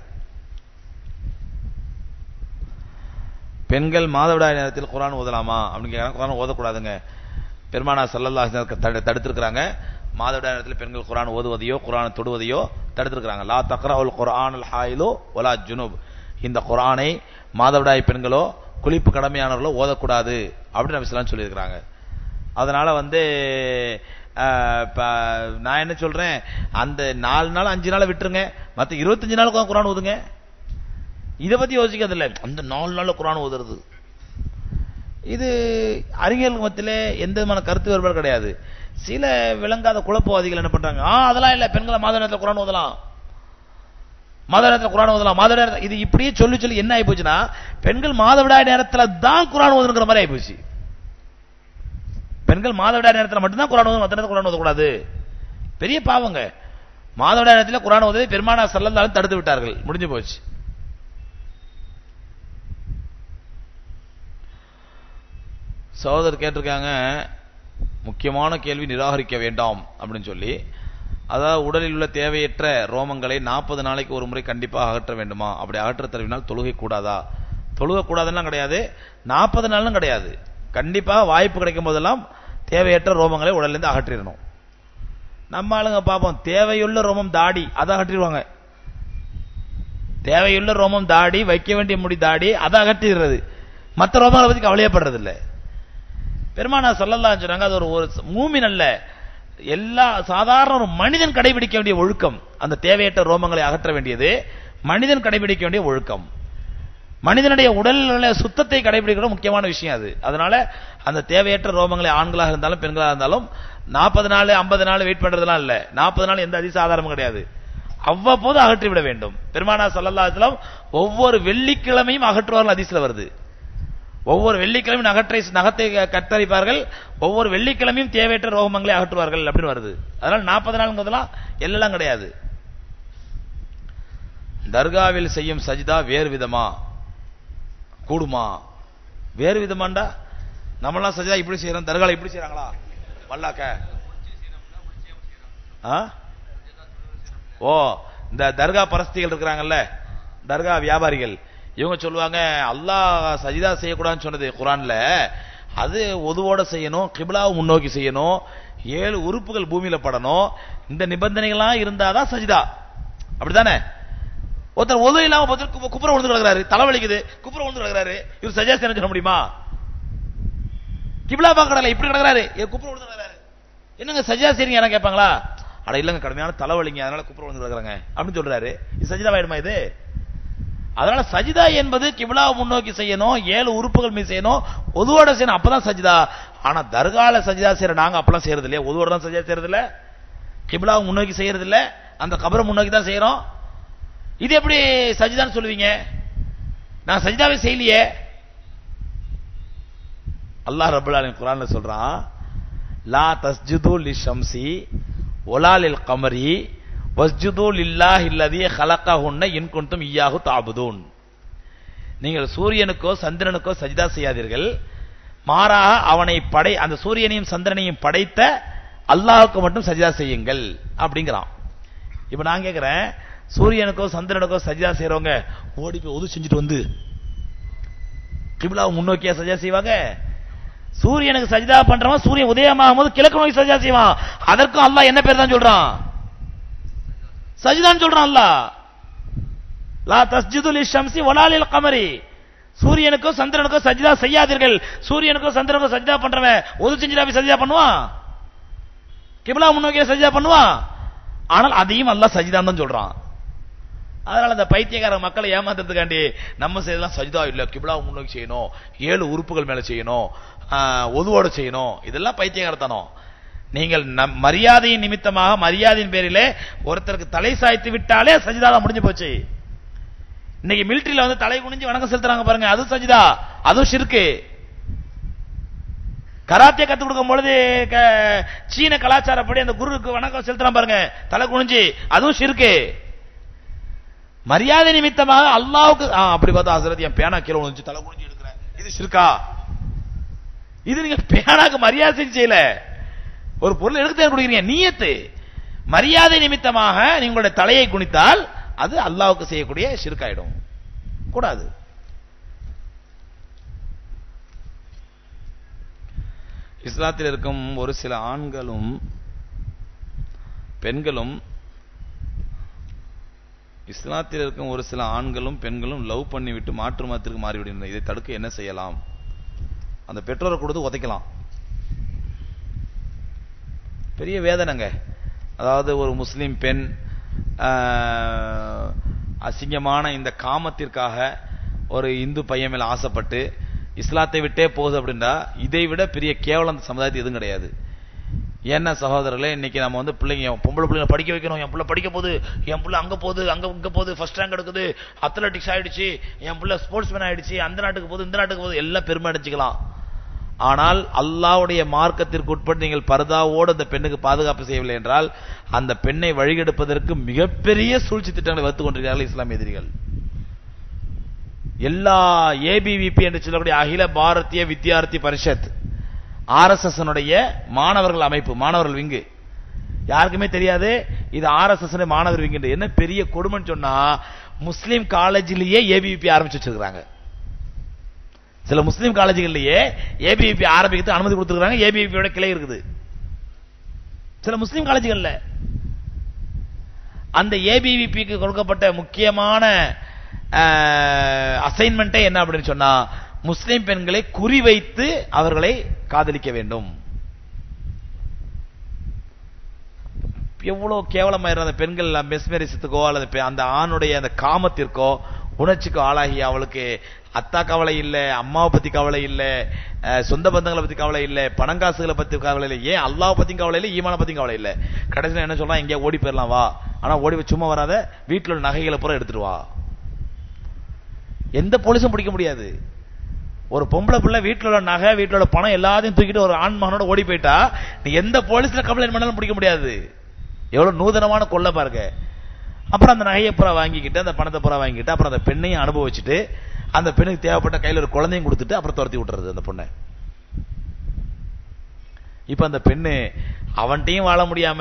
பெண்கள் மாதவிடாய் நேரத்தில் குரான் ஓதலாமா அப்படின்னு கேட்கறாங்க குரான் ஓதக்கூடாதுங்க பெருமானா சல்லல்லாஹு அலைஹி வஸல்லம் தடு- தடுத்திருக்கிறாங்க மாதவிடாய் நேரத்தில் பெண்கள் குரான் ஓதுவதையோ குரான் தொடுவதையோ தடுத்திருக்கிறாங்க லா தக்ரவுல் குர்ஆன் அல் ஹாயிலோ வலா ஜுனூப் இந்த குரானை மாதவிடாய் பெண்களோ குளிப்பு கடமையானவர்களோ ஓதக்கூடாது அப்படின்னு நபி ஸல்லல்லாஹு சொல்லியிருக்கிறாங்க அதனால வந்து அஹ், இப்ப நான் என்ன சொல்றேன் அந்த நாலு நாள் அஞ்சு நாள் விட்டுருங்க மத்த இருபத்தஞ்சு நாள் உட்கார்ந்து குரான் ஓதுங்க இத பத்தி யோசிக்கிறது இல்ல அந்த நாலு நாள்ல குரான் ஓதுறது இது அறிஞர்கள் மத்தியில எந்த விதமான கருத்து வேறுபாடு கிடையாது சில விளங்காத குழப்பவாதிகள் என்ன பண்றாங்க ஆ அதெல்லாம் இல்ல பெண்களை மாத நேரத்தில் குரான் ஓதலாம் மாத நேரத்தில் குரான் ஓதலாம் மாத நேரத்தில் இது இப்படியே சொல்லி சொல்லி என்ன ஆகி போச்சுன்னா பெண்கள் மாதவிடாய் நேரத்துல தான் குரான் ஓதுங்கிற மாதிரி ஆகி போச்சு பெண்கள் மாதவிடாய் நேரத்தில் மட்டும்தான் குரான் ஓதணும் மற்ற நேரத்தில் குரான் ஓதக்கூடாது பெரிய பாவங்க மாதவிடாய் நேரத்தில் குரான் ஓதுவதை பெருமானா சல்லல்லாஹு தடுத்து விட்டார்கள் முடிஞ்சு போச்சு சகோதரர் கேட்டிருக்காங்க முக்கியமான கேள்வி நிராகரிக்க வேண்டாம் அப்படின்னு சொல்லி அதாவது உடலில் உள்ள தேவையற்ற ரோமங்களை நாற்பது நாளைக்கு ஒரு முறை கண்டிப்பாக அகற்ற வேண்டுமா அப்படி அகற்ற தருவினால் தொழுகை கூடாதா தொழுகை கூடாதுன்னு கிடையாது நாற்பது நாளும் கிடையாது கண்டிப்பாக வாய்ப்பு கிடைக்கும் போதெல்லாம் தேவையற்ற ரோமங்களை உடல்ல இருந்து அகற்றிடணும் நம்ம ஆளுங்க பார்ப்போம் தேவையுள்ள ரோமம் தாடி அதை அகற்றிடுவாங்க தேவையுள்ள ரோமம் தாடி வைக்க வேண்டிய முடி தாடி அதை அகற்றிடுறது மற்ற ரோமங்களை பத்தி கவலையப்படுறது இல்ல பெருமானா சொல்லலாம் சொன்னாங்க அது ஒரு ஒரு மூமின் அல்ல எல்லா சாதாரண ஒரு மனிதன் கடைபிடிக்க வேண்டிய ஒழுக்கம் அந்த தேவையற்ற ரோமங்களை அகற்ற வேண்டியது மனிதன் கடைபிடிக்க வேண்டிய ஒழுக்கம் மனிதனுடைய உடல் சுத்தத்தை கடைபிடிக்கிறது முக்கியமான விஷயம் அது அதனால அந்த தேவையற்ற ரோமங்களை ஆண்களாக இருந்தாலும் பெண்களாக இருந்தாலும் நாற்பது நாள் ஐம்பது நாள் வெயிட் பண்றதுலாம் இல்ல நாற்பது நாள் எந்த அதிச ஆதாரமும் கிடையாது அவ்வப்போது அகற்றிவிட வேண்டும் பெருமானா சல்லல்லாஹு ஒவ்வொரு வெள்ளிக்கிழமையும் அகற்றுவார்கள் அதிசல வருது ஒவ்வொரு வெள்ளிக்கிழமையும் நகற்றை நகத்தை கத்தரிப்பார்கள் ஒவ்வொரு வெள்ளிக்கிழமையும் தேவையற்ற ரோகமங்களை அகற்றுவார்கள் அப்படின்னு வருது அதனால நாற்பது நாளுங்கிறதுலாம் எல்லாம் கிடையாது தர்காவில் செய்யும் சஜிதா வேறு விதமா கூடுமா வேறு விதமாண்டா நம்மளாம் சஜிதா இப்படி செய்யறோம் தர்கால இப்படி செய்யறாங்களா வல்லாக்க ஆ? ஓ இந்த தர்கா பரஸ்திகள் இருக்கிறாங்கல்ல தர்கா வியாபாரிகள் இவங்க சொல்லுவாங்க அல்லாஹ் சஜிதா செய்யக்கூடாதுன்னு சொன்னது குரான்ல அது ஒதுவோட செய்யணும் கிபிலாவை முன்னோக்கி செய்யணும் ஏழு உறுப்புகள் பூமியில படணும் இந்த நிபந்தனைகள்லாம் இருந்தாதான் சஜிதா அப்படிதானே ஒருத்தர் ஒது இல்லாம ஒருத்தர் கு- குப்புற விழுந்து கிடக்குறாரு தலைவலிக்குது குப்புற விழுந்து கிடக்குறாரு இவர் சஜிதா செய்ய சொல்ல முடியுமா கிபிலா பார்க்கறல இப்படி கிடக்குறாரு ஏ குப்புற விழுந்து கிடக்குறாரு என்னங்க சஜிதா செய்றீங்க என்ன கேட்பாங்களா அட இல்லங்க கடுமையான தலைவலிங்க அதனால குப்புற விழுந்து கிடக்குறாங்க அப்படின்னு சொல்றாரு இது சஜிதா ஆயிடுமா இது அதனால சஜிதா என்பது கிபிலாவை முன்னோக்கி செய்யணும் ஏழு உறுப்புகள் மீது செய்யணும் ஒதுவோட செய்யணும் அப்பதான் சஜிதா ஆனா தர்கால சஜிதா செய்யற நாங்க அப்பெல்லாம் செய்யறது இல்லையா ஒதுவோட தான் சஜிதா செய்யறது இல்ல கிபிலாவை முன்னோக்கி செய்யறது இல்ல அந்த கபரை முன்னோக்கி தான் செய்யறோம் இது எப்படி சஜிதான்னு சொல்லுவீங்க நான் சஜிதாவே செய்யலையே அல்லாஹ் ரப்பல் ஆலமீன் குர்ஆன்ல சொல்றான் லா தஸ்ஜுது லிஷம்சி ஒலா லில் கமரி வஸ்ஜுது லில்லாஹி அல்லதி ஹலகஹுன்ன இன் குன்தும் இய்யாஹு தஅபுதூன் நீங்கள் சூரியனுக்கோ சந்திரனுக்கோ சஜிதா செய்யாதீர்கள் மாறாக அவனை படை அந்த சூரியனையும் சந்திரனையும் படைத்த அல்லாஹ்வுக்கு மட்டும் சஜிதா செய்யுங்கள் அப்படிங்கிறான் இப்ப நான் கேக்குறேன் சூரியனுக்கோ சந்திரனுக்கோ சஜிதா செய்றவங்க ஓடி போய் ஒது செஞ்சுட்டு வந்து கிபிலாவை முன்னோக்கியா சஜிதா செய்வாங்க சூரியனுக்கு சஜிதா பண்றவன் சூரியன் உதயமாகும் போது கிழக்கு நோக்கி சஜிதா செய்வான் அதற்கும் அல்லாஹ் என்ன பேர் தான் சொல்றான் சஜிதான் சொல்றான் அல்லாஹ் லா தஸ்ஜுது லிஷம்சி வலா லில் கமரி சூரியனுக்கோ சந்திரனுக்கோ சஜிதா செய்யாதீர்கள் சூரியனுக்கோ சந்திரனுக்கோ சஜிதா பண்றவன் ஒது செஞ்சுட்டா போய் சஜிதா பண்ணுவான் கிபிலா முன்னோக்கிய சஜிதா பண்ணுவான் ஆனால் அதையும் அல்லாஹ் சஜிதான் தான் சொல்றான் அதனால இந்த பைத்தியக்கார மக்களை ஏமாத்துறதுக்காண்டி நம்ம செய்யலாம் சஜிதா இல்ல கிபிலா முன்னோக்கி செய்யணும் ஏழு உறுப்புகள் மேல செய்யணும் ஆஹ், ஒதுவோட செய்யணும் இதெல்லாம் பைத்தியக்காரத்தனம் நீங்கள் நம் மரியாதையின் நிமித்தமாக மரியாதையின் பேரிலே ஒருத்தருக்கு தலை சாய்த்து விட்டாலே சஜிதா தான் முடிஞ்சு போச்சு இன்னைக்கு மிலிட்டரியில வந்து தலை குனிஞ்சு வணக்கம் செலுத்துறாங்க பாருங்க அது சஜிதா அதுவும் ஷிர்கு கராத்தே கத்து கொடுக்கும் பொழுது க- சீன கலாச்சாரப்படி அந்த குருவுக்கு வணக்கம் செலுத்துறான் பாருங்க தலை குனிஞ்சு அதுவும் ஷிர்கு மரியாதை நிமித்தமாக அல்லாவுக்கு ஆ, அப்படி பார்த்தா ஹசரத் என் பேனா கீழே விழுந்துச்சு தலை குனிஞ்சு எடுக்கிறேன் இது ஷிர்கா இது நீங்க பேனாக்கு மரியாதை செஞ்சு செய்யல ஒரு பொருள் எடுத்து கொடுக்குறீங்க நீயத்து மரியாதை நிமித்தமாக நீங்களுடைய தலையை குனித்தால் அது அல்லாவுக்கு செய்யக்கூடிய ஷிர்காயிடும் கூடாது இஸ்லாத்தில் இருக்கும் ஒரு சில ஆண்களும் பெண்களும் இஸ்லாத்தில் இருக்கும் ஒரு சில ஆண்களும் பெண்களும் லவ் பண்ணிவிட்டு மாற்று மதத்திற்கு மாறிவிடுகின்றனர் இதை தடுக்க என்ன செய்யலாம் அந்த பெற்றோரை கொடுத்து உதைக்கலாம் பெரிய வேதனைங்க அதாவது ஒரு முஸ்லிம் பெண் ஆஹ், அசிங்கமான இந்த காமத்திற்காக ஒரு இந்து பையன் மேல ஆசைப்பட்டு இஸ்லாத்தை விட்டே போகுது அப்படின்னா இதை விட பெரிய கேவலம் இந்த சமுதாயத்துக்கு எதுவும் கிடையாது என்ன சகோதரர்களே இன்னைக்கு நம்ம வந்து பிள்ளைங்க என் பொம்பளை பிள்ளைங்க படிக்க வைக்கணும் என் பிள்ளை படிக்க போகுது என் பிள்ளை அங்க போகுது அங்க இங்க போகுது ஃபர்ஸ்ட் ரேங்க் எடுக்குது அத்லெட்டிக்ஸ் ஆயிடுச்சு என் பிள்ளை ஸ்போர்ட்ஸ் மேன் ஆயிடுச்சு அந்த நாட்டுக்கு போகுது இந்த நாட்டுக்கு போகுது எல்லாம் பெருமை அடிச்சுக்கலாம் ஆனால் அல்லாஹ்வுடைய மார்க்கத்திற்கு உட்பட்டு நீங்கள் பரதாவோடு அந்த பெண்ணுக்கு பாதுகாப்பு செய்யவில்லை என்றால் அந்த பெண்ணை வழிகெடுப்பதற்கு மிகப்பெரிய சூழ்ச்சி திட்டங்களை வகுத்துக் கொண்டிருக்கிறார்கள் இஸ்லாமிய எதிரிகள் எல்லா ஏபிவிபி என்று சொல்லக்கூடிய அகில பாரதிய வித்யார்த்தி பரிஷத் ஆர்எஸ்எஸ் மாணவர்கள் அமைப்பு மாணவர்கள் விங்கு யாருக்குமே தெரியாது இது ஆர்எஸ்எஸ் மாணவர் விங்கு என்று. என்ன பெரிய கொடுமைன்னு சொன்னா முஸ்லீம் காலேஜிலேயே ஏபிவிபி ஆரம்பிச்சு வச்சிருக்காங்க சில முஸ்லீம் காலேஜுகள்லயே ஏபிவிபி ஆரம்பிக்கிறதுக்கு அனுமதி கொடுத்துருக்காங்க ஏபிவிபியோட கிளை இருக்குது சில முஸ்லீம் காலேஜுகள்ல அந்த ஏபிவிபிக்கு கொடுக்கப்பட்ட முக்கியமான அசைன்மெண்ட்டே என்ன அப்படின்னு சொன்னா முஸ்லிம் பெண்களை குறிவைத்து அவர்களை காதலிக்க வேண்டும் எவ்வளவு கேவலமாயிரும் அந்த பெண்கள் மெஸ்மெரிசத்துக்கோ அல்லது பெ- அந்த ஆணுடைய அந்த காமத்திற்கோ உணர்ச்சிக்கோ ஆளாகி அவளுக்கு அத்தா கவலை இல்ல அம்மாவை பத்தி கவலை இல்ல அஹ், சொந்த பந்தங்களை பத்தி கவலை இல்ல பணங்காசுகளை பத்தி கவலை இல்ல ஏன் அல்லாஹ் பத்தியும் கவலை இல்ல ஈமான பத்தியும் கவலை இல்ல கடைசியில் என்ன சொல்றான் எங்கேயா ஓடி போயிடலாம் வா ஆனா ஓடி போய் சும்மா வராத வீட்டுல உள்ள நகைகளை பூரா எடுத்துட்டு வா எந்த போலீஸும் பிடிக்க முடியாது ஒரு பொம்பளை பிள்ளை வீட்டுல உள்ள நகை வீட்டுல உள்ள பணம் எல்லாத்தையும் தூக்கிட்டு ஒரு ஆண் மகனோட ஓடி போயிட்டா நீ எந்த போலீஸ்ல கம்ப்ளைண்ட் பண்ணாலும் பிடிக்க முடியாது எவ்வளவு நூதனமான கொள்ளை பாருங்க அப்புறம் அந்த நகையை பூரா வாங்கிக்கிட்டு அந்த பணத்தை பூரா வாங்கிக்கிட்டு அப்புறம் அந்த பெண்ணையும் அனுபவிச்சுட்டு அந்த பெண்ணுக்கு தேவைப்பட்ட கையில ஒரு குழந்தையும் கொடுத்துட்டு அப்புறம் துரத்தி விட்டுறது அந்த பொண்ணை இப்ப அந்த பெண்ணு அவன்கிட்டயும் வாழ முடியாம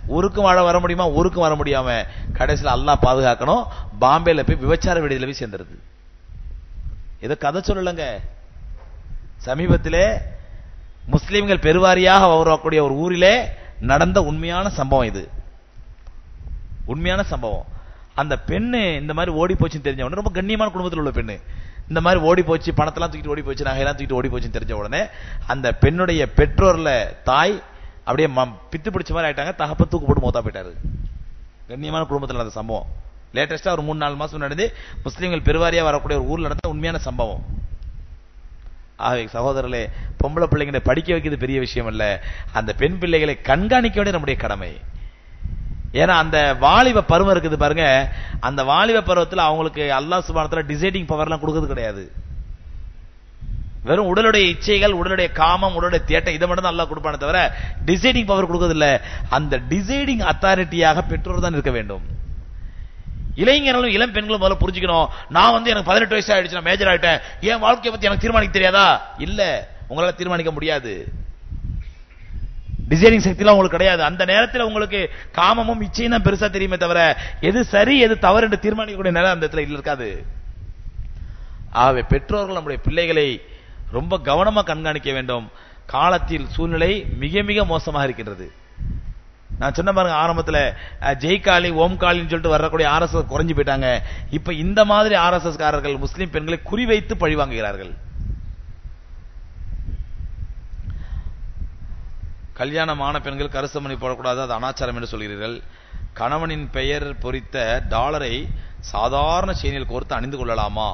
ஊருக்கும் வாழ வர முடியுமா ஊருக்கும் வர முடியாம கடைசியில் அல்லாஹ் பாதுகாக்கணும் பாம்பேல போய் விபச்சார விடுதியில போய் சேர்ந்துருது இதை கதை சொல்லலங்க சமீபத்திலே முஸ்லிம்கள் பெருவாரியாக உருவாக்கக்கூடிய ஒரு ஊரிலே நடந்த உண்மையான சம்பவம் இது உண்மையான சம்பவம் அந்த பெண்ணு இந்த மாதிரி ஓடி போச்சுன்னு தெரிஞ்ச உடனே ரொம்ப கண்ணியமான குடும்பத்தில் உள்ள பெண்ணு இந்த மாதிரி ஓடி போச்சு பணத்தெல்லாம் தூக்கிட்டு ஓடி போச்சு நகையெல்லாம் தூக்கிட்டு ஓடி போச்சுன்னு தெரிஞ்ச உடனே அந்த பெண்ணுடைய பெற்றோர்ல தாய் அப்படியே ம- பித்து பிடிச்ச மாதிரி ஆயிட்டாங்க தகப்ப தூக்கு போட்டு மோத்தா போயிட்டாரு கண்ணியமான குடும்பத்தில் நடந்த சம்பவம் லேட்டஸ்டா ஒரு மூணு நாலு மாசம் நடந்து முஸ்லீம்கள் பெருவாரியா வரக்கூடிய ஒரு ஊர்ல நடந்த உண்மையான சம்பவம் ஆகவே சகோதரர்களே பொம்பளை பிள்ளைங்களை படிக்க வைக்கிறது பெரிய விஷயம் அல்ல அந்த பெண் பிள்ளைகளை கண்காணிக்க வேண்டிய நம்முடைய கடமை ஏன்னா அந்த வாலிப பருவம் இருக்குது பாருங்க அந்த வாலிப பருவத்துல அவங்களுக்கு அல்லாஹ் சுபானத்துல டிசைடிங் பவர்லாம் கொடுக்கறது கிடையாது வெறும் உடலுடைய இச்சைகள் உடலுடைய காமம் உடலுடைய தேட்டம் இதை மட்டும் தான் அல்லாஹ் கொடுப்பானே தவிர டிசைடிங் பவர் கொடுக்கறது இல்ல அந்த டிசைடிங் அத்தாரிட்டியாக பெற்றோர் தான் இருக்க வேண்டும் இளைஞர்களும் இளம் பெண்களும் முதல்ல புரிஞ்சுக்கணும் நான் வந்து எனக்கு பதினெட்டு வயசு ஆயிடுச்சு நான் மேஜர் ஆயிட்டேன் என் வாழ்க்கையை பத்தி எனக்கு தீர்மானிக்க தெரியாதா இல்ல உங்களால தீர்மானிக்க முடியாது டிசைனிங் சக்திலாம் உங்களுக்கு கிடையாது அந்த நேரத்தில் உங்களுக்கு காமமும் இச்சையும் தான் பெருசா தெரியுமே தவிர எது சரி எது தவறு என்று தீர்மானிக்கக்கூடிய நிலை அந்த இடத்துல இல்ல இருக்காது ஆகவே பெற்றோர்கள் நம்முடைய பிள்ளைகளை ரொம்ப கவனமா கண்காணிக்க வேண்டும் காலத்தில் சூழ்நிலை மிக மிக மோசமாக இருக்கின்றது நான் சொன்ன பாருங்க ஆரம்பத்துல அஹ், ஜெய்காலி ஓம்காலின்னு சொல்லிட்டு வரக்கூடிய ஆர்எஸ்எஸ் குறைஞ்சு போயிட்டாங்க இப்ப இந்த மாதிரி ஆர்எஸ்எஸ் காரர்கள் முஸ்லிம் பெண்களை குறிவைத்து பழிவாங்குகிறார்கள் கல்யாணமான பெண்கள் கருசமணி போடக்கூடாது அது அனாச்சாரம் என்று சொல்கிறீர்கள் கணவனின் பெயர் பொறித்த டாலரை சாதாரண செயினில் கோர்த்து அணிந்து கொள்ளலாமா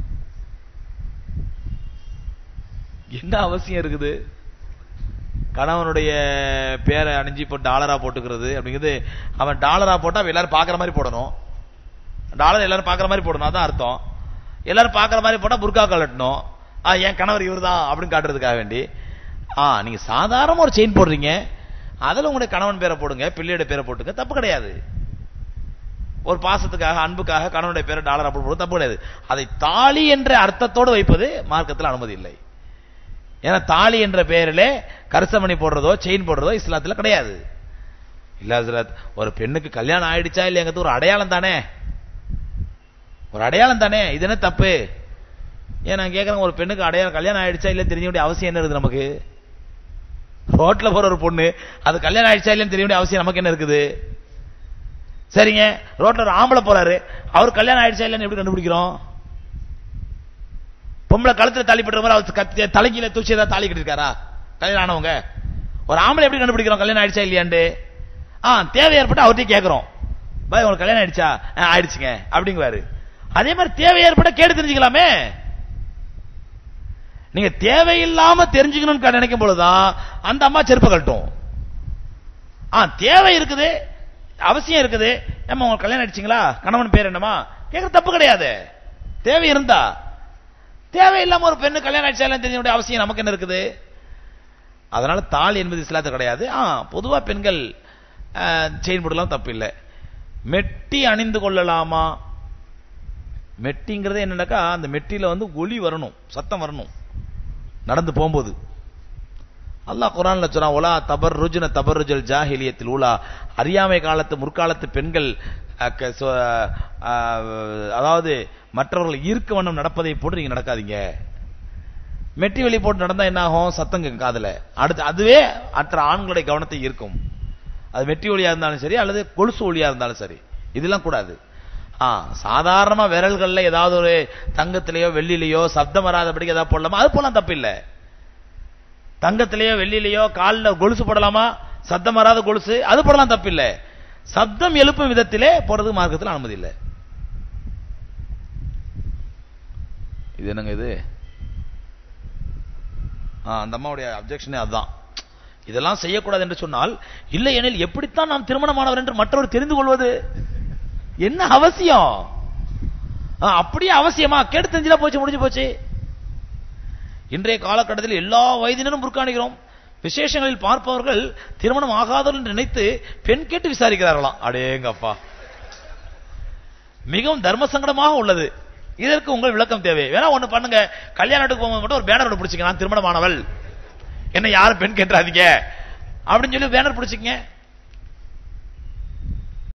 என்ன அவசியம் இருக்குது கணவனுடைய பேரை அணிஞ்சு இப்போ டாலரா போட்டுக்கிறது அப்படிங்கிறது அவன் டாலரா போட்டா அவன் எல்லாரும் பார்க்குற மாதிரி போடணும் டாலர் எல்லாரும் பார்க்குற மாதிரி போடணும் அதான் அர்த்தம் எல்லாரும் பார்க்குற மாதிரி போட்டா புர்கா கலட்டணும் ஆ என் கணவர் இவர்தான் அப்படின்னு காட்டுறதுக்காக வேண்டி ஆ நீங்க சாதாரண ஒரு செயின் போடுறீங்க அதுல உங்களுடைய கணவன் பேரை போடுங்க பிள்ளையோட பேரை போட்டுங்க தப்பு கிடையாது ஒரு பாசத்துக்காக அன்புக்காக கணவனுடைய பேரை டாலரா போடுறது தப்பு கிடையாது அதை தாலி என்ற அர்த்தத்தோடு வைப்பது மார்க்கத்தில் அனுமதி இல்லை ஏன்னா தாலி என்ற பெயரிலே கருசமணி போடுறதோ செயின் போடுறதோ இஸ்லாத்துல கிடையாது இல்ல ஹஸ்ரத் ஒரு பெண்ணுக்கு கல்யாணம் ஆயிடுச்சா இல்லையாங்கிறது ஒரு அடையாளம் தானே ஒரு அடையாளம் தானே இது என்ன தப்பு ஏன் நான் கேட்கறேன் ஒரு பெண்ணுக்கு அடையாளம் கல்யாணம் ஆயிடுச்சா இல்லைன்னு தெரிய வேண்டிய அவசியம் என்ன இருக்குது நமக்கு ரோட்ல போற ஒரு பொண்ணு அது கல்யாணம் ஆயிடுச்சா இல்லைன்னு தெரிய வேண்டிய அவசியம் நமக்கு என்ன இருக்குது சரிங்க ரோட்ல ஒரு ஆம்பளை போறாரு அவர் கல்யாணம் ஆயிடுச்சா இல்லைன்னு எப்படி கண்டுபிடிக்கிறோம் பொம்பளை கழுத்துல தாலி பட்டுற மாதிரி அவர் கத்தி- தலைக்கீழ தூச்சி ஏதாவது தாலி கட்டிருக்காரா கல்யாணம் ஆனவங்க ஒரு ஆம்பளை எப்படி கண்டுபிடிக்கிறோம் கல்யாணம் ஆயிடுச்சா இல்லையாண்டு ஆ தேவை ஏற்பட்டு அவர்கிட்ட கேட்கிறோம் பாய் உங்களுக்கு கல்யாணம் ஆயிடுச்சா "ஆ, ஆயிடுச்சுங்க அப்படிங்குவாரு அதே மாதிரி தேவை ஏற்பட்ட கேட்டு தெரிஞ்சுக்கலாமே நீங்க தேவையில்லாம தெரிஞ்சுக்கணும்னு நினைக்கும் பொழுதுதான் அந்த அம்மா செருப்பை கழட்டும் ஆ தேவை இருக்குது அவசியம் இருக்குது ஏம்மா உங்களுக்கு கல்யாணம் ஆயிடுச்சுங்களா கணவன் பேர் என்னமா கேட்கற தப்பு கிடையாது தேவை இருந்தா தேவையில்லாம ஒரு பெண்ணு கல்யாணம் ஆயிடுச்சா இல்லையான்னு தெரிய வேண்டிய அவசியம் நமக்கு என்ன இருக்குது அதனால தாலி என்பது இஸ்லாத்து கிடையாது ஆ பொதுவா பெண்கள் செயின் போடலாம் தப்பு இல்லை மெட்டி அணிந்து கொள்ளலாமா மெட்டிங்கிறது என்னன்னாக்கா அந்த மெட்டியில வந்து ஒலி வரணும் சத்தம் வரணும் நடந்து போகும்போது அல்லாஹ் குரான்ல சொன்னா ஒலா தபர் ருஜுன தபர்ருஜல் ஜாஹிலியத்தில் ஊலா அறியாமை காலத்து முற்காலத்து பெண்கள் அஹ், க- சொ- அஹ், அதாவது மற்றவர்கள் ஈர்க்க வண்ணம் நடப்பதை போட்டு நீங்க நடக்காதீங்க மெட்டி வெளி போட்டு நடந்தா என்ன ஆகும் சத்தம் கேட்கும் காதுல அடுத்து அதுவே மற்ற ஆண்களுடைய கவனத்தை ஈர்க்கும் அது மெட்டி ஒளியா இருந்தாலும் சரி அல்லது கொலுசு ஒளியா இருந்தாலும் சரி இதெல்லாம் கூடாது ஆ சாதாரணமா விரல்கள்ல ஏதாவது ஒரு தங்கத்திலேயோ வெள்ளிலேயோ சப்தம் வராதபடிக்கு ஏதாவது போடலாமா அது போலாம் தப்பு இல்ல தங்கத்திலேயோ வெள்ளிலேயோ காலில் கொலுசு போடலாமா சத்தம் வராத கொலுசு அது போடலாம் தப்பு இல்ல சப்தம் எழுப்பும் விதத்திலே போறது மார்க்கத்தில் அனுமதி இல்லை இது என்னங்க இது ஆ, அந்த அம்மாவுடைய அப்ஜெக்ஷனே அதுதான் இதெல்லாம் செய்யக்கூடாது என்று சொன்னால் இல்லை எனில் எப்படித்தான் நாம் திருமணமானவர் என்று மற்றவர் தெரிந்து கொள்வது என்ன அவசியம் ஆ, அப்படியே அவசியமா கேட்டு தெரிஞ்சுதான் போச்சு முடிஞ்சு போச்சு இன்றைய காலகட்டத்தில் எல்லா வயதினரும் புற்காணிக்கிறோம் விசேஷங்களில் பார்ப்பவர்கள் திருமணம் ஆகாதவர்கள் என்று நினைத்து பெண் கேட்டு விசாரிக்கிறார்களாம் அடேங்கப்பா மிகவும் தர்ம சங்கடமாக உள்ளது இதற்கு உங்கள் விளக்கம் தேவை வேணா ஒண்ணு பண்ணுங்க கல்யாணத்துக்கு போகும்போது மட்டும் ஒரு பேனர் ஒன்று பிடிச்சிங்க நான் திருமணமானவள் என்ன யாரும் பெண் கேட்டுறாதீங்க அப்படின்னு சொல்லி பேனர் பிடிச்சிங்க